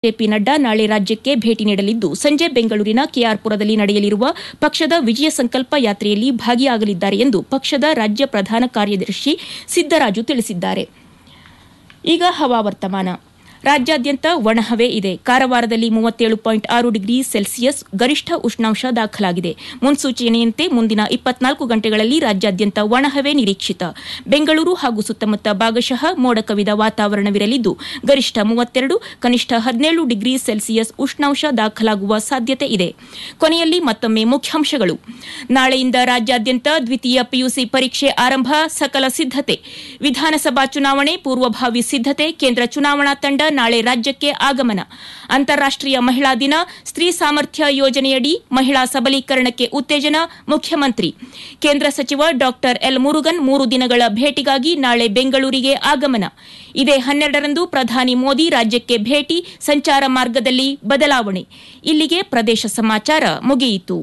JP Nadda ನಾಳೆ ರಾಜ್ಯಕ್ಕೆ ಭೇಟಿ ನೀಡಲಿದ್ದು ಸಂಜೆ ಬೆಂಗಳೂರಿನ ಕೆಆರ್ಪುರದಲ್ಲಿ ನಡೆಯಲಿರುವ ಪಕ್ಷದ ವಿಜಯ ಸಂಕಲ್ಪ ಯಾತ್ರೆಯಲ್ಲಿ ಭಾಗಿಯಾಗಲಿದ್ದಾರೆ ಎಂದು ಪಕ್ಷದ ರಾಜ್ಯ ಪ್ರಧಾನ ಕಾರ್ಯದರ್ಶಿ ಸಿದ್ದರಾಜು ತಿಳಿಸಿದ್ದಾರೆ ಈಗ ಹವಾವರ್ತಮಾನ ರಾಜ್ಯಾದ್ಯಂತ ಒಣಹವೆ ಇದೆ ಕಾರವಾರದಲ್ಲಿ ಮೂವತ್ತೇಳು ಪಾಯಿಂಟ್ ಆರು ಡಿಗ್ರಿ ಸೆಲ್ಸಿಯಸ್ ಗರಿಷ್ಠ ಉಷ್ಣಾಂಶ ದಾಖಲಾಗಿದೆ ಮುನ್ಸೂಚನೆಯಂತೆ ಮುಂದಿನ ಇಪ್ಪತ್ನಾಲ್ಕು ಗಂಟೆಗಳಲ್ಲಿ ರಾಜ್ಯಾದ್ಯಂತ ಒಣಹವೆ ನಿರೀಕ್ಷಿತ ಬೆಂಗಳೂರು ಹಾಗೂ ಸುತ್ತಮುತ್ತ ಭಾಗಶಃ ಮೋಡ ಕವಿದ ವಾತಾವರಣವಿರಲಿದ್ದು ಗರಿಷ್ಠ ಮೂವತ್ತೆರಡು ಕನಿಷ್ಠ ಹದಿನೇಳು ಡಿಗ್ರಿ ಸೆಲ್ಸಿಯಸ್ ಉಷ್ಣಾಂಶ ದಾಖಲಾಗುವ ಸಾಧ್ಯತೆ ಇದೆ ಕೊನೆಯಲ್ಲಿ ಮತ್ತೊಮ್ಮೆ ಮುಖ್ಯಾಂಶಗಳು ನಾಳೆಯಿಂದ ರಾಜ್ಯಾದ್ಯಂತ ದ್ವಿತೀಯ ಪಿಯುಸಿ ಪರೀಕ್ಷೆ ಆರಂಭ ಸಕಲ ಸಿದ್ದತೆ ವಿಧಾನಸಭಾ ಚುನಾವಣೆ ಪೂರ್ವಭಾವಿ ಸಿದ್ದತೆ ಕೇಂದ್ರ ಚುನಾವಣಾ ತಂಡ ನಾಳೆ ರಾಜ್ಯಕ್ಕೆ ಆಗಮನ ಅಂತಾರಾಷ್ಟೀಯ ಮಹಿಳಾ ದಿನ ಸ್ತ್ರೀ ಸಾಮರ್ಥ್ಯ ಯೋಜನೆಯಡಿ ಮಹಿಳಾ ಸಬಲೀಕರಣಕ್ಕೆ ಉತ್ತೇಜನ ಮುಖ್ಯಮಂತ್ರಿ ಕೇಂದ್ರ ಸಚಿವ ಡಾ ಎಲ್ ಮುರುಗನ್ ಮೂರು ದಿನಗಳ ಭೇಟಿಗಾಗಿ ನಾಳೆ ಬೆಂಗಳೂರಿಗೆ ಆಗಮನ ಇದೇ ಹನ್ನೆರಡರಂದು ಪ್ರಧಾನಿ ಮೋದಿ ರಾಜ್ಯಕ್ಕೆ ಭೇಟಿ ಸಂಚಾರ ಮಾರ್ಗದಲ್ಲಿ ಬದಲಾವಣೆ ಇಲ್ಲಿಗೆ ಪ್ರದೇಶ ಸಮಾಚಾರ ಮುಗಿಯಿತು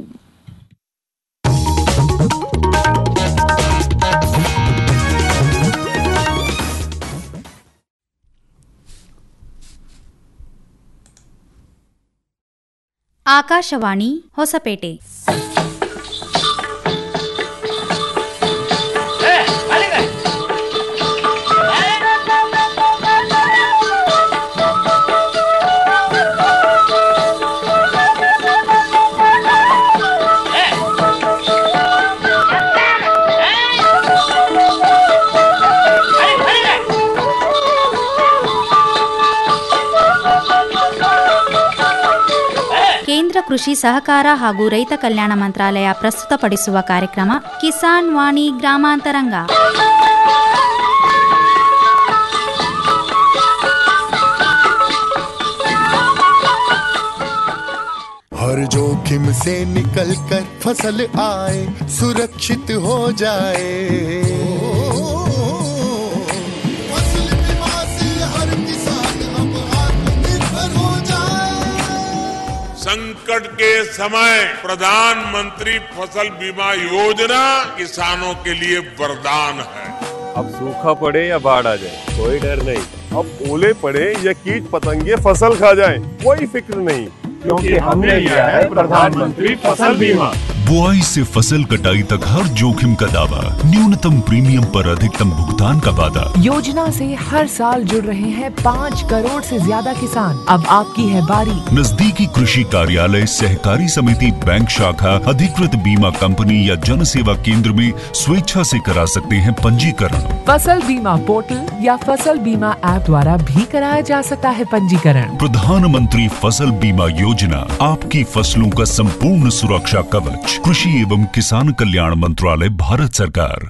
ಆಕಾಶವಾಣಿ ಹೊಸಪೇಟೆ ಕೇಂದ್ರ ಕೃಷಿ ಸಹಕಾರ ಹಾಗೂ ರೈತ ಕಲ್ಯಾಣ ಮಂತ್ರಾಲಯ ಪ್ರಸ್ತುತಪಡಿಸುವ ಕಾರ್ಯಕ್ರಮ ಕಿಸಾನ್ ವಾಣಿ ಗ್ರಾಮಾಂತರಂಗ हर जोखिम से निकल कर फसल आए सुरक्षित हो जाए फसल बीमा से हर किसान अब आत्मनिर्भर हो जाए संकट के समय प्रधानमंत्री फसल बीमा योजना किसानों के लिए वरदान है अब सूखा पड़े या बाढ़ आ जाए कोई डर नहीं अब ओले पड़े या कीट पतंगे फसल खा जाए कोई फिक्र नहीं क्योंकि हमने लिया है प्रधानमंत्री फसल बीमा बुआई से फसल कटाई तक हर जोखिम का दावा न्यूनतम प्रीमियम पर अधिकतम भुगतान का वादा योजना से हर साल जुड़ रहे हैं पाँच करोड़ से ज्यादा किसान अब आपकी है बारी नजदीकी कृषि कार्यालय सहकारी समिति बैंक शाखा अधिकृत बीमा कंपनी या जन सेवा केंद्र में स्वेच्छा से करा सकते हैं पंजीकरण फसल बीमा पोर्टल या फसल बीमा ऐप द्वारा भी कराया जा सकता है पंजीकरण प्रधानमंत्री फसल बीमा योजना आपकी फसलों का संपूर्ण सुरक्षा कवच कृषि एवं किसान कल्याण मंत्रालय भारत सरकार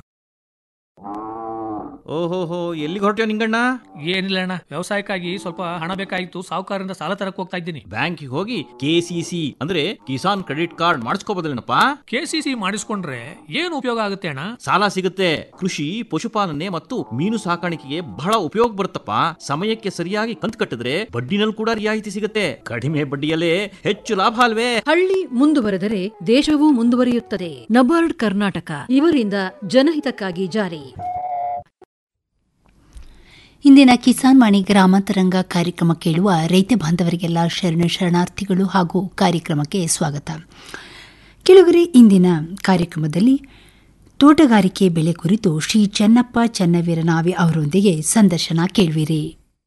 ಓಹೋಹೋ ಎಲ್ಲಿಗೆ ಹೊರಟ್ಯೋ ನಿಂಗಣ್ಣ ಏನಿಲ್ಲ ಅಣ್ಣ ವ್ಯವಸಾಯಕ್ಕಾಗಿ ಸ್ವಲ್ಪ ಹಣ ಬೇಕಾಗಿತ್ತು ಸಾಹುಕಾರರಿಂದ ಸಾಲ ತರಕ್ ಹೋಗ್ತಾ ಇದ್ದೀನಿ ಬ್ಯಾಂಕಿಗೆ ಹೋಗಿ ಕೆ ಸಿ ಸಿ ಅಂದ್ರೆ ಕಿಸಾನ್ ಕ್ರೆಡಿಟ್ ಕಾರ್ಡ್ ಮಾಡಿಸ್ಕೋಬೋದಲ್ಲೇನಪ್ಪ ಕೆ ಸಿ ಸಿ ಮಾಡಿಸ್ಕೊಂಡ್ರೆ ಏನು ಉಪಯೋಗ ಆಗುತ್ತೆ ಅಣ್ಣ ಸಾಲ ಸಿಗುತ್ತೆ ಕೃಷಿ ಪಶುಪಾಲನೆ ಮತ್ತು ಮೀನು ಸಾಕಾಣಿಕೆಗೆ ಬಹಳ ಉಪಯೋಗ ಬರುತ್ತಪ್ಪ ಸಮಯಕ್ಕೆ ಸರಿಯಾಗಿ ಕಂತು ಕಟ್ಟಿದ್ರೆ ಬಡ್ಡಿನಲ್ಲಿ ಕೂಡ ರಿಯಾಯಿತಿ ಸಿಗುತ್ತೆ ಕಡಿಮೆ ಬಡ್ಡಿಯಲ್ಲೇ ಹೆಚ್ಚು ಲಾಭ ಅಲ್ವೇ ಹಳ್ಳಿ ಮುಂದುವರೆದರೆ ದೇಶವೂ ಮುಂದುವರಿಯುತ್ತದೆ ನಬಾರ್ಡ್ ಕರ್ನಾಟಕ ಇವರಿಂದ ಜನಹಿತಕ್ಕಾಗಿ ಜಾರಿ ಇಂದಿನ ಕಿಸಾನ್ ವಾಣಿ ಗ್ರಾಮಾಂತರಂಗ ಕಾರ್ಯಕ್ರಮ ಕೇಳುವ ರೈತ ಬಾಂಧವರಿಗೆಲ್ಲ ಶರಣ ಶರಣಾರ್ಥಿಗಳು ಹಾಗೂ ಕಾರ್ಯಕ್ರಮಕ್ಕೆ ಸ್ವಾಗತ ಕೆಳಗರೆ ಇಂದಿನ ಕಾರ್ಯಕ್ರಮದಲ್ಲಿ ತೋಟಗಾರಿಕೆ ಬೆಳೆ ಕುರಿತು ಶ್ರೀ ಚೆನ್ನಪ್ಪ ಚನ್ನವೀರನಾವಿ ಅವರೊಂದಿಗೆ ಸಂದರ್ಶನ ಕೇಳುವಿರಿ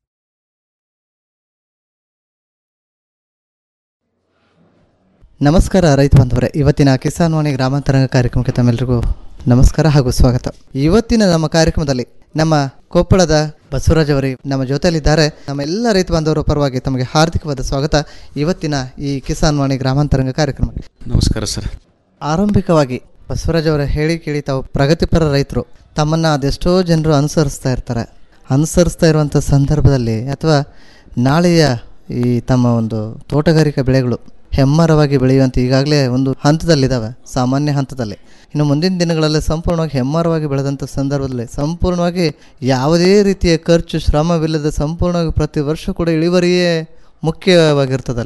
ನಮಸ್ಕಾರ ರೈತ ಬಾಂಧವರೇ ಇವತ್ತಿನ ಕಿಸಾನ್ ವಾಣಿ ಗ್ರಾಮಾಂತರಂಗ ಕಾರ್ಯಕ್ರಮಕ್ಕೆ ತಮ್ಮೆಲ್ಲರಿಗೂ ನಮಸ್ಕಾರ ಹಾಗೂ ಸ್ವಾಗತ ಇವತ್ತಿನ ನಮ್ಮ ಕಾರ್ಯಕ್ರಮದಲ್ಲಿ ನಮ್ಮ ಕೊಪ್ಪಳದ ಬಸವರಾಜ್ ಅವರು ನಮ್ಮ ಜೊತೆಯಲ್ಲಿದ್ದಾರೆ ನಮ್ಮ ಎಲ್ಲ ರೈತ ಬಾಂಧವರ ಪರವಾಗಿ ತಮಗೆ ಹಾರ್ದಿಕವಾದ ಸ್ವಾಗತ ಇವತ್ತಿನ ಈ ಕಿಸಾನ್ ವಾಣಿ ಗ್ರಾಮಾಂತರಂಗ ಕಾರ್ಯಕ್ರಮಕ್ಕೆ ನಮಸ್ಕಾರ ಸರ್ ಆರಂಭಿಕವಾಗಿ ಬಸವರಾಜ್ ಅವರ ಹೇಳಿ ಕೇಳಿ ತಾವು ಪ್ರಗತಿಪರ ರೈತರು ತಮ್ಮನ್ನು ಅದೆಷ್ಟೋ ಜನರು ಅನುಸರಿಸ್ತಾ ಇರ್ತಾರೆ ಅನುಸರಿಸ್ತಾ ಇರುವಂಥ ಸಂದರ್ಭದಲ್ಲಿ ಅಥವಾ ನಾಳೆಯ ಈ ತಮ್ಮ ಒಂದು ತೋಟಗಾರಿಕಾ ಬೆಳೆಗಳು ಹೆಮ್ಮರವಾಗಿ ಬೆಳೆಯುವಂಥ ಈಗಾಗಲೇ ಒಂದು ಹಂತದಲ್ಲಿದ್ದಾವೆ ಸಾಮಾನ್ಯ ಹಂತದಲ್ಲಿ ಇನ್ನು ಮುಂದಿನ ದಿನಗಳಲ್ಲಿ ಸಂಪೂರ್ಣವಾಗಿ ಹೆಮ್ಮರವಾಗಿ ಬೆಳೆದಂಥ ಸಂದರ್ಭದಲ್ಲಿ ಸಂಪೂರ್ಣವಾಗಿ ಯಾವುದೇ ರೀತಿಯ ಖರ್ಚು ಶ್ರಮವಿಲ್ಲದೆ ಸಂಪೂರ್ಣವಾಗಿ ಪ್ರತಿ ವರ್ಷ ಕೂಡ ಇಳುವರಿಯೇ ಮುಖ್ಯವಾಗಿರ್ತದಲ್ಲಿ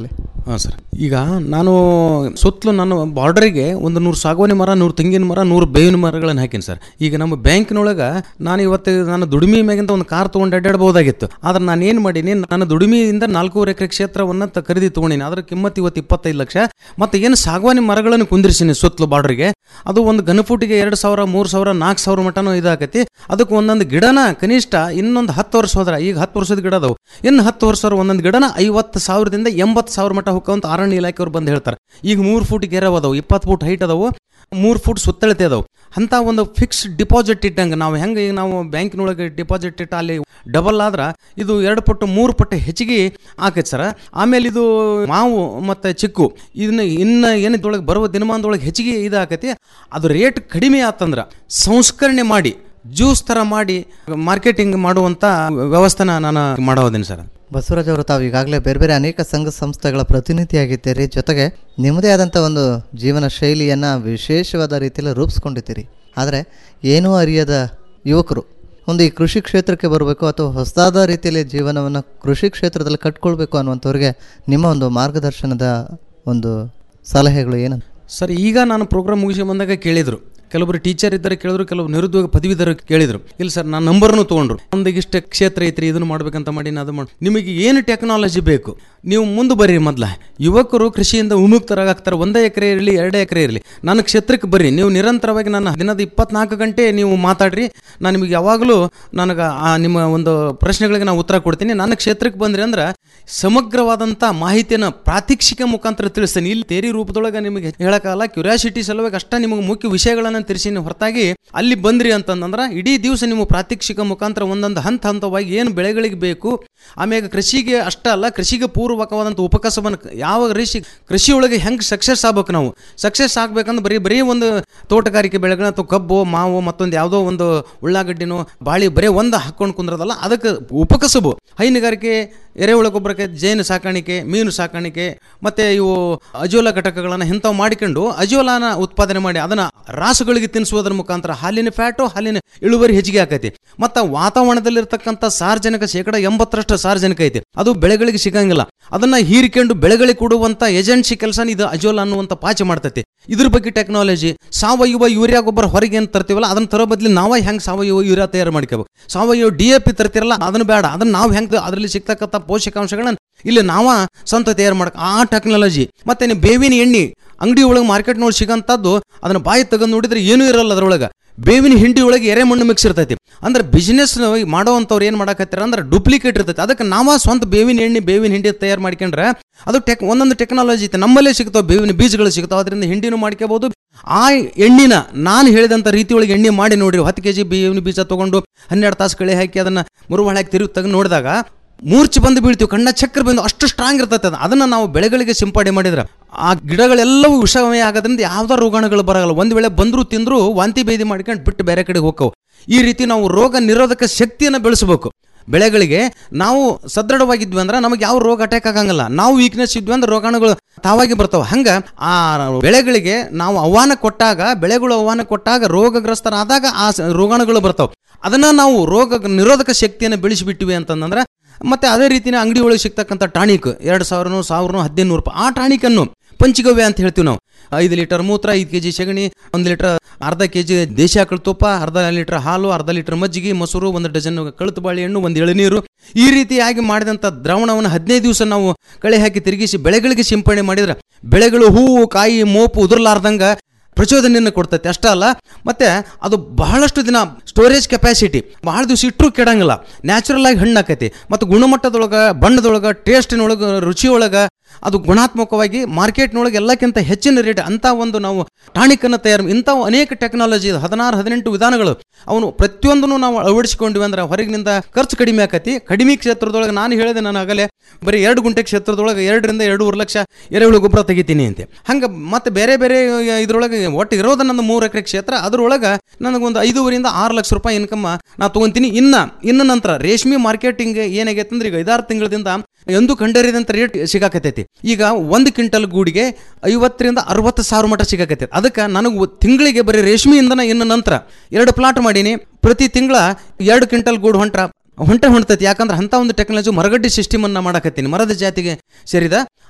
ಹಾಂ ಸರ್ ಈಗ ನಾನು ಸುತ್ತಲೂ ನಾನು ಬಾರ್ಡರಿಗೆ ಒಂದು ನೂರು ಸಾಗುವಾನಿ ಮರ ನೂರು ತೆಂಗಿನ ಮರ ನೂರು ಬೇವಿನ ಮರಗಳನ್ನು ಹಾಕೀನಿ ಸರ್ ಈಗ ನಮ್ಮ ಬ್ಯಾಂಕ್ನೊಳಗೆ ನಾನು ಇವತ್ತು ನಾನು ದುಡಿಮೆ ಮ್ಯಾಗಿಂತ ಒಂದು ಕಾರ್ ತೊಗೊಂಡು ಅಡ್ಡಾಡ್ಬೋದಾಗಿತ್ತು ಆದ್ರೆ ನಾನು ಏನು ಮಾಡೀನಿ ನಾನು ದುಡಿಮೆಯಿಂದ ನಾಲ್ಕೂವರೆ ಎಕರೆ ಕ್ಷೇತ್ರವನ್ನು ತ ಖರೀದಿ ತೊಗೊಂಡಿನಿ ಅದರ ಕಿಮ್ಮತ್ತು ಇವತ್ತು ಇಪ್ಪತ್ತೈದು ಲಕ್ಷ ಮತ್ತು ಏನು ಸಾಗುವಾನಿ ಮರಗಳನ್ನು ಕುಂದಿರಿಸೀನಿ ಸುತ್ತಲೂ ಬಾರ್ಡರ್ಗೆ ಅದು ಒಂದು ಗನಫುಟಿಗೆ ಎರಡು ಸಾವಿರ ಮೂರು ಸಾವಿರ ನಾಲ್ಕು ಸಾವಿರ ಮಟನೂ ಇದಾಕತಿ ಅದಕ್ಕೆ ಒಂದೊಂದು ಗಿಡನ ಕನಿಷ್ಠ ಇನ್ನೊಂದು ಹತ್ತು ವರ್ಷ ಹೋದ್ರೆ ಈಗ ಹತ್ತು ವರ್ಷದ ಗಿಡ ಅದಾವು ಇನ್ನು ಹತ್ತು ವರ್ಷ ಒಂದೊಂದು ಗಿಡನ ಐವತ್ತು ಸಾವಿರದಿಂದ ಎಂಬತ್ತು ಸಾವಿರ ಮಟ್ಟ ಹೋಗ್ಕೊಂತ ಅರಣ್ಯ ಇಲಾಖೆಯವ್ರು ಬಂದು ಹೇಳ್ತಾರೆ ಈಗ ಮೂರು ಫೂಟ್ ಗೆರವ್ ಅದಾವು ಇಪ್ಪತ್ತು ಫೂಟ್ ಹೈಟ್ ಅದಾವು ಮೂರು ಫೂಟ್ ಸುತ್ತಳತೆ ಅದಾವು ಅಂತ ಒಂದು ಫಿಕ್ಸ್ ಡಿಪಾಸಿಟ್ ಇಟ್ಟಂಗೆ ನಾವು ಹೆಂಗೆ ಈಗ ನಾವು ಬ್ಯಾಂಕಿನೊಳಗೆ ಡಿಪಾಸಿಟ್ ಇಟ್ಟು ಅಲ್ಲಿ ಡಬಲ್ ಆದ್ರೆ ಇದು ಎರಡು ಪಟ್ಟು ಮೂರು ಪಟ್ಟು ಹೆಚ್ಚಿಗೆ ಆಕೈತೆ ಸರ್ ಆಮೇಲೆ ಇದು ಮಾವು ಮತ್ತು ಚಿಕ್ಕು ಇದನ್ನ ಇನ್ನು ಏನು ಇದ್ರೊಳಗೆ ಬರುವ ದಿನಮಾನದೊಳಗೆ ಹೆಚ್ಚಿಗೆ ಇದು ಆಕೈತಿ ಅದು ರೇಟ್ ಕಡಿಮೆ ಆತಂದ್ರೆ ಸಂಸ್ಕರಣೆ ಮಾಡಿ ಜ್ಯೂಸ್ ಥರ ಮಾಡಿ ಮಾರ್ಕೆಟಿಂಗ್ ಮಾಡುವಂಥ ವ್ಯವಸ್ಥೆನ ನಾನು ಮಾಡೋದಿನಿ ಸರ್ ಬಸವರಾಜ್ ಅವರು ತಾವು ಈಗಾಗಲೇ ಬೇರೆ ಬೇರೆ ಅನೇಕ ಸಂಘ ಸಂಸ್ಥೆಗಳ ಪ್ರತಿನಿಧಿಯಾಗಿದ್ದೀರಿ ಜೊತೆಗೆ ನಿಮ್ಮದೇ ಆದಂಥ ಒಂದು ಜೀವನ ಶೈಲಿಯನ್ನು ವಿಶೇಷವಾದ ರೀತಿಯಲ್ಲಿ ರೂಪಿಸ್ಕೊಂಡಿದ್ದೀರಿ ಆದರೆ ಏನೂ ಅರಿಯದ ಯುವಕರು ಒಂದು ಈ ಕೃಷಿ ಕ್ಷೇತ್ರಕ್ಕೆ ಬರಬೇಕು ಅಥವಾ ಹೊಸದಾದ ರೀತಿಯಲ್ಲಿ ಜೀವನವನ್ನು ಕೃಷಿ ಕ್ಷೇತ್ರದಲ್ಲಿ ಕಟ್ಕೊಳ್ಬೇಕು ಅನ್ನುವಂಥವ್ರಿಗೆ ನಿಮ್ಮ ಒಂದು ಮಾರ್ಗದರ್ಶನದ ಒಂದು ಸಲಹೆಗಳು ಏನಂತ ಸರ್ ಈಗ ನಾನು ಪ್ರೋಗ್ರಾಮ್ ಮುಗಿಸಿ ಬಂದಾಗ ಕೇಳಿದರು ಕೆಲವರು ಟೀಚರ್ ಇದ್ದಾರೆ ಕೇಳಿದ್ರು ಕೆಲವು ನಿರುದ್ಯೋಗ ಪದವೀಧರ ಕೇಳಿದ್ರು ಇಲ್ಲ ಸರ್ ನಾನು ನಂಬರ್ನು ತೊಗೊಂಡ್ರು ನಮ್ದು ಇಷ್ಟ ಕ್ಷೇತ್ರ ಐತ್ರಿ ಇದನ್ನು ಮಾಡ್ಬೇಕಂತ ಮಾಡಿ ಅದು ಮಾಡಿ ನಿಮಗೆ ಏನು ಟೆಕ್ನಾಲಜಿ ಬೇಕು ನೀವು ಮುಂದೆ ಬರ್ರಿ ಮೊದ್ಲ ಯುವಕರು ಕೃಷಿಯಿಂದ ವಿಮುಕ್ತರಾಗ್ತಾರೆ ಒಂದೇ ಎಕರೆ ಇರಲಿ ಎರಡೇ ಎಕರೆ ಇರಲಿ ನನ್ನ ಕ್ಷೇತ್ರಕ್ಕೆ ಬರ್ರಿ ನೀವು ನಿರಂತರವಾಗಿ ನನ್ನ ದಿನದ ಇಪ್ಪತ್ನಾಲ್ಕು ಗಂಟೆ ನೀವು ಮಾತಾಡ್ರಿ ನಾನು ನಿಮಗೆ ಯಾವಾಗಲೂ ನನಗೆ ಆ ನಿಮ್ಮ ಒಂದು ಪ್ರಶ್ನೆಗಳಿಗೆ ನಾನು ಉತ್ತರ ಕೊಡ್ತೀನಿ ನನ್ನ ಕ್ಷೇತ್ರಕ್ಕೆ ಬಂದ್ರಿ ಅಂದ್ರೆ ಸಮಗ್ರವಾದಂಥ ಮಾಹಿತಿಯನ್ನು ಪ್ರಾತ್ಯಕ್ಷಿಕ ಮುಖಾಂತರ ತಿಳಿಸ್ತೇನೆ ಇಲ್ಲಿ ತೇರಿ ರೂಪದೊಳಗೆ ನಿಮಗೆ ಹೇಳೋಕ್ಕಾಗಲ್ಲ ಕ್ಯೂರಿಯಾಸಿಟಿ ಸಲುವಾಗಿ ಅಷ್ಟೇ ನಿಮಗೆ ಮುಖ್ಯ ವಿಷಯಗಳನ್ನು ತಿಳಿಸಿನಿ ಹೊರತಾಗಿ ಅಲ್ಲಿ ಬಂದ್ರಿ ಅಂತಂದ್ರೆ ಇಡೀ ದಿವಸ ನೀವು ಪ್ರಾತ್ಯಕ್ಷಿಕ ಮುಖಾಂತರ ಒಂದೊಂದು ಹಂತ ಹಂತವಾಗಿ ಏನು ಬೆಳೆಗಳಿಗೆ ಬೇಕು ಆಮ್ಯಾಗ ಕೃಷಿಗೆ ಅಷ್ಟೇ ಅಲ್ಲ ಕೃಷಿಗೆ ಪೂರ್ವಕವಾದಂಥ ಉಪಕಸಬನ್ನು ಯಾವ ಕೃಷಿ ಕೃಷಿಯೊಳಗೆ ಹೆಂಗೆ ಸಕ್ಸಸ್ ಆಗ್ಬೇಕು ನಾವು ಸಕ್ಸಸ್ ಆಗ್ಬೇಕಂದ್ರೆ ಬರೀ ಬರೀ ಒಂದು ತೋಟಗಾರಿಕೆ ಬೆಳೆಗಳನ್ನ ಅಥವಾ ಕಬ್ಬು ಮಾವು ಮತ್ತೊಂದು ಯಾವುದೋ ಒಂದು ಉಳ್ಳಾಗಡ್ಡಿನೋ ಬಾಳಿ ಬರೀ ಒಂದು ಹಾಕೊಂಡು ಕುಂದ್ರದಲ್ಲ ಅದಕ್ಕೆ ಉಪಕಸಬು ಹೈನುಗಾರಿಕೆ ಎರೆಹುಳ ಗೊಬ್ಬರಕ್ಕೆ ಜೇನು ಸಾಕಾಣಿಕೆ ಮೀನು ಸಾಕಾಣಿಕೆ ಮತ್ತು ಇವು ಅಜೋಲ ಘಟಕಗಳನ್ನು ಇಂಥವು ಮಾಡಿಕೊಂಡು ಅಜೋಲಾನ ಉತ್ಪಾದನೆ ಮಾಡಿ ಅದನ್ನು ರಾಸುಗಳಿಗೆ ತಿನ್ನಿಸೋದ್ರ ಮುಖಾಂತರ ಹಾಲಿನ ಫ್ಯಾಟು ಹಾಲಿನ ಇಳುವರಿ ಹೆಚ್ಚಿಗೆ ಆಕೈತಿ ಮತ್ತು ವಾತಾವರಣದಲ್ಲಿರ್ತಕ್ಕಂಥ ಸಾರ್ವಜನಿಕ ಶೇಕಡ ಎಂಬತ್ತರಷ್ಟು ಸಾರ್ವಜನಿಕ ಐತಿ ಅದು ಬೆಳೆಗಳಿಗೆ ಸಿಗಂಗಿಲ್ಲ ಅದನ್ನ ಹೀರಿಕೊಂಡು ಬೆಳೆಗಳಿಗೆ ಕೊಡುವಂತ ಏಜೆನ್ಸಿ ಕೆಲಸ ಇದು ಅಜೋಲ ಅನ್ನುವಂಥ ಪಾಚೆ ಮಾಡ್ತೈತಿ ಇದ್ರ ಬಗ್ಗೆ ಟೆಕ್ನಾಲಜಿ ಸಾವಯವ ಯೂರಿಯಾ ಗೊಬ್ಬರ ಹೊರಗೆ ಏನು ತರ್ತೀವಲ್ಲ ಅದನ್ನ ತರೋ ಬದಲಿ ನಾವೇ ಹೆಂಗೆ ಸಾವಯವ ಯೂರಿಯಾ ತಯಾರು ಮಾಡ್ಕೋಬೇಕು ಸಾವಯವ ಡಿ ಎ ಪಿ ತರ್ತಿರಲ್ಲ ಅದನ್ನ ಬೇಡ ಅದನ್ನ ನಾವು ಹೆಂಗೆ ಅದರಲ್ಲಿ ಸಿಗ್ತಕ್ಕಂಥ ಪೋಷಕಾಂಶಗಳನ್ನ ಇಲ್ಲಿ ನಾವ ಸ್ವಂತ ತಯಾರು ಮಾಡಕ್ ಆ ಟೆಕ್ನಾಲಜಿ ಮತ್ತೆ ನೀವು ಬೇವಿನ ಎಣ್ಣೆ ಅಂಗಡಿ ಒಳಗೆ ಮಾರ್ಕೆಟ್ನೊಳಗೆ ಸಿಗಂತದ್ದು ಅದನ್ನ ಬಾಯಿ ತೆಗೆದು ನೋಡಿದ್ರೆ ಏನೂ ಇರಲ್ಲ ಅದ್ರೊಳಗೆ ಬೇವಿನ ಹಿಂಡಿ ಒಳಗೆ ಎರೆಮಣ್ಣು ಮಿಕ್ಸ್ ಇರ್ತೈತಿ ಅಂದ್ರೆ ಬಿಸ್ನೆಸ್ ಮಾಡೋವಂಥವ್ರು ಏನು ಮಾಡಕತ್ತೀರ ಅಂದ್ರೆ ಡೂಪ್ಲಿಕೇಟ್ ಇರ್ತೈತಿ ಅದಕ್ಕೆ ನಾವ ಸ್ವಂತ ಬೇವಿನ ಎಣ್ಣೆ ಬೇವಿನ ಹಿಂಡಿ ತಯಾರು ಮಾಡ್ಕೊಂಡ್ರೆ ಅದು ಟೆಕ್ ಒಂದೊಂದು ಟೆಕ್ನಾಲಜಿ ಐತೆ ನಮ್ಮಲ್ಲೇ ಸಿಗ್ತಾವೆ ಬೇವಿನ ಬೀಜಗಳು ಸಿಗ್ತಾವೆ ಅದರಿಂದ ಹಿಂಡಿನೂ ಮಾಡ್ಕೋಬಹುದು ಆ ಎಣ್ಣಿನ ನಾನು ಹೇಳಿದಂಥ ರೀತಿಯೊಳಗೆ ಎಣ್ಣೆ ಮಾಡಿ ನೋಡ್ರಿ ಹತ್ತು ಕೆ ಜಿ ಬೇವಿನ ಬೀಜ ತೊಗೊಂಡು ಹನ್ನೆರಡು ತಾಸು ಕಳೆ ಹಾಕಿ ಅದನ್ನು ಮುರುವಾಳ ಹಾಕಿ ತಿರುಗಿ ತೆಗೆದು ನೋಡಿದಾಗ ಮೂರ್ಛೆ ಬಂದು ಬೀಳ್ತೀವಿ ಕಣ್ಣ ಚಕ್ರ ಬಂದು ಅಷ್ಟು ಸ್ಟ್ರಾಂಗ್ ಇರ್ತೈತೆ ಅದು ಅದನ್ನು ನಾವು ಬೆಳೆಗಳಿಗೆ ಸಿಂಪಡಣೆ ಮಾಡಿದ್ರೆ ಆ ಗಿಡಗಳೆಲ್ಲವೂ ವಿಷಮಯ ಆಗೋದ್ರಿಂದ ಯಾವ್ದೋ ರೋಗಾಣುಗಳು ಬರಲ್ಲ ಒಂದು ವೇಳೆ ಬಂದರೂ ತಿಂದರೂ ವಾಂತಿ ಭೇದಿ ಮಾಡ್ಕೊಂಡು ಬಿಟ್ಟು ಬೇರೆ ಕಡೆಗೆ ಹೋಗ್ಕವು ಈ ರೀತಿ ನಾವು ರೋಗ ನಿರೋಧಕ ಶಕ್ತಿಯನ್ನು ಬೆಳೆಸಬೇಕು ಬೆಳೆಗಳಿಗೆ ನಾವು ಸದೃಢವಾಗಿದ್ವಿ ಅಂದ್ರೆ ನಮಗೆ ಯಾವ ರೋಗ ಅಟ್ಯಾಕ್ ಆಗಂಗಿಲ್ಲ ನಾವು ವೀಕ್ನೆಸ್ ಇದ್ವಿ ಅಂದ್ರೆ ರೋಗಾಣುಗಳು ತಾವಾಗಿ ಬರ್ತಾವೆ ಹಂಗ ಆ ಬೆಳೆಗಳಿಗೆ ನಾವು ಆಹ್ವಾನ ಕೊಟ್ಟಾಗ ಬೆಳೆಗಳು ಆಹ್ವಾನ ಕೊಟ್ಟಾಗ ರೋಗಗ್ರಸ್ತರಾದಾಗ ಆ ಸ- ರೋಗಾಣುಗಳು ಬರ್ತಾವೆ ಅದನ್ನ ನಾವು ರೋಗ ನಿರೋಧಕ ಶಕ್ತಿಯನ್ನು ಬೆಳೆಸಿಬಿಟ್ಟಿವಿ ಅಂತಂದ್ರೆ ಮತ್ತೆ ಅದೇ ರೀತಿನ ಅಂಗಡಿ ಒಳಗೆ ಸಿಗ್ತಕ್ಕಂಥ ಟಾನಿಕ್ ಎರಡು ಸಾವಿರನೋ ಸಾವಿರನೋ ಹದಿನೈದು ನೂರು ರೂಪಾಯಿ ಆ ಟಾನಿಕನ್ನು ಪಂಚಗವ್ಯ ಅಂತ ಹೇಳ್ತೀವಿ ನಾವು ಐದು ಲೀಟರ್ ಮೂತ್ರ ಐದು ಕೆ ಜಿ ಸಗಣಿ ಒಂದು ಲೀಟರ್ ಅರ್ಧ ಕೆ ಜಿ ದೇಶಿ ಆಕಳ ತುಪ್ಪ ಅರ್ಧ ಲೀಟರ್ ಹಾಲು ಅರ್ಧ ಲೀಟರ್ ಮಜ್ಜಿಗೆ ಮೊಸರು ಒಂದು ಡಜನ್ ಕಳುತು ಬಾಳೆಹಣ್ಣು ಒಂದು ಎಳನೀರು ಈ ರೀತಿಯಾಗಿ ಮಾಡಿದಂಥ ದ್ರಾವಣವನ್ನು ಹದಿನೈದು ದಿವಸ ನಾವು ಕಳೆ ಹಾಕಿ ತಿರುಗಿಸಿ ಬೆಳೆಗಳಿಗೆ ಸಿಂಪಡಣೆ ಮಾಡಿದ್ರೆ ಬೆಳೆಗಳು ಹೂವು ಕಾಯಿ ಮೋಪು ಉದುರ್ಲಾರ್ದಂಗ ಪ್ರಚೋದನೆಯನ್ನು ಕೊಡ್ತೈತೆ ಅಷ್ಟೇ ಅಲ್ಲ ಮತ್ತೆ ಅದು ಬಹಳಷ್ಟು ದಿನ ಸ್ಟೋರೇಜ್ ಕೆಪಾಸಿಟಿ ಬಹಳ ದಿವಸ ಇಟ್ಟರು ಕೆಡಂಗಿಲ್ಲ ನ್ಯಾಚುರಲ್ ಆಗಿ ಹಣ್ಣು ಆಕೈತಿ ಮತ್ತು ಗುಣಮಟ್ಟದೊಳಗೆ ಬಣ್ಣದೊಳಗೆ ಟೇಸ್ಟಿನೊಳಗೆ ರುಚಿಯೊಳಗೆ ಅದು ಗುಣಾತ್ಮಕವಾಗಿ ಮಾರ್ಕೆಟ್ನೊಳಗೆ ಎಲ್ಲಕ್ಕಿಂತ ಹೆಚ್ಚಿನ ರೇಟ್ ಅಂತ ಒಂದು ನಾವು ಟಾಣಿಕನ್ನು ತಯಾರು ಇಂಥವು ಅನೇಕ ಟೆಕ್ನಾಲಜಿ ಇದೆ ಹದಿನಾರು ಹದಿನೆಂಟು ವಿಧಾನಗಳು ಅವನು ಪ್ರತಿಯೊಂದನ್ನು ನಾವು ಅಳವಡಿಸಿಕೊಂಡಿವಿ ಅಂದ್ರೆ ಹೊರಗಿನಿಂದ ಖರ್ಚು ಕಡಿಮೆ ಆಕತಿ ಕಡಿಮೆ ಕ್ಷೇತ್ರದೊಳಗೆ ನಾನು ಹೇಳಿದೆ ನಾನು ಆಗಲೇ ಬರೀ ಎರಡು ಗುಂಟೆ ಕ್ಷೇತ್ರದೊಳಗೆ ಎರಡರಿಂದ ಎರಡೂವರೆ ಲಕ್ಷ ಎರೆಹುಳು ಗೊಬ್ಬರ ತೆಗಿತೀನಿ ಅಂತ ಹಂಗೆ ಮತ್ತೆ ಬೇರೆ ಬೇರೆ ಇದ್ರೊಳಗೆ ಒಟ್ಟು ಇರೋದು ನನ್ನ ಮೂರು ಎಕರೆ ಕ್ಷೇತ್ರ ಅದ್ರೊಳಗೆ ನನಗೊಂದು ಐದೂವರಿಂದ ಆರು ಲಕ್ಷ ರೂಪಾಯಿ ಇನ್ಕಮ್ ನಾ ತೊಗೊಂತೀನಿ ಇನ್ನ ಇನ್ನ ನಂತರ ರೇಷ್ಮೆ ಮಾರ್ಕೆಟಿಂಗ್ ಏನಾಗೈತೆ ಅಂದ್ರೆ ಈಗ ಐದಾರು ತಿಂಗಳದಿಂದ ಎಂದು ಕಂಡರಿದಂಥ ರೇಟ್ ಸಿಗಾಕತೈತಿ ಈಗ ಒಂದು ಕ್ವಿಂಟಲ್ ಗೂಡಿಗೆ ಐವತ್ತರಿಂದ ಅರವತ್ತು ಸಾವಿರ ಮಟ್ಟ ಸಿಗಾಕತೈತಿ ಅದಕ್ಕೆ ನನಗೆ ತಿಂಗಳಿಗೆ ಬರೀ ರೇಷ್ಮೆಯಿಂದನ ಇನ್ನು ನಂತರ ಎರಡು ಪ್ಲಾಟ್ ಮಾಡೀನಿ ಪ್ರತಿ ತಿಂಗಳ ಎರಡು ಕ್ವಿಂಟಲ್ ಗೂಡು ಹೊಂಟ್ರ ಹೊಂಟೆ ಹೊಂಟೈತಿ ಯಾಕಂದ್ರೆ ಅಂಥ ಒಂದು ಟೆಕ್ನಾಲಜಿ ಮರಗಡ್ಡಿ ಸಿಸ್ಟಮನ್ನು ಮಾಡಕತ್ತೀನಿ ಮರದ ಜಾತಿಗೆ ಸೇರಿದ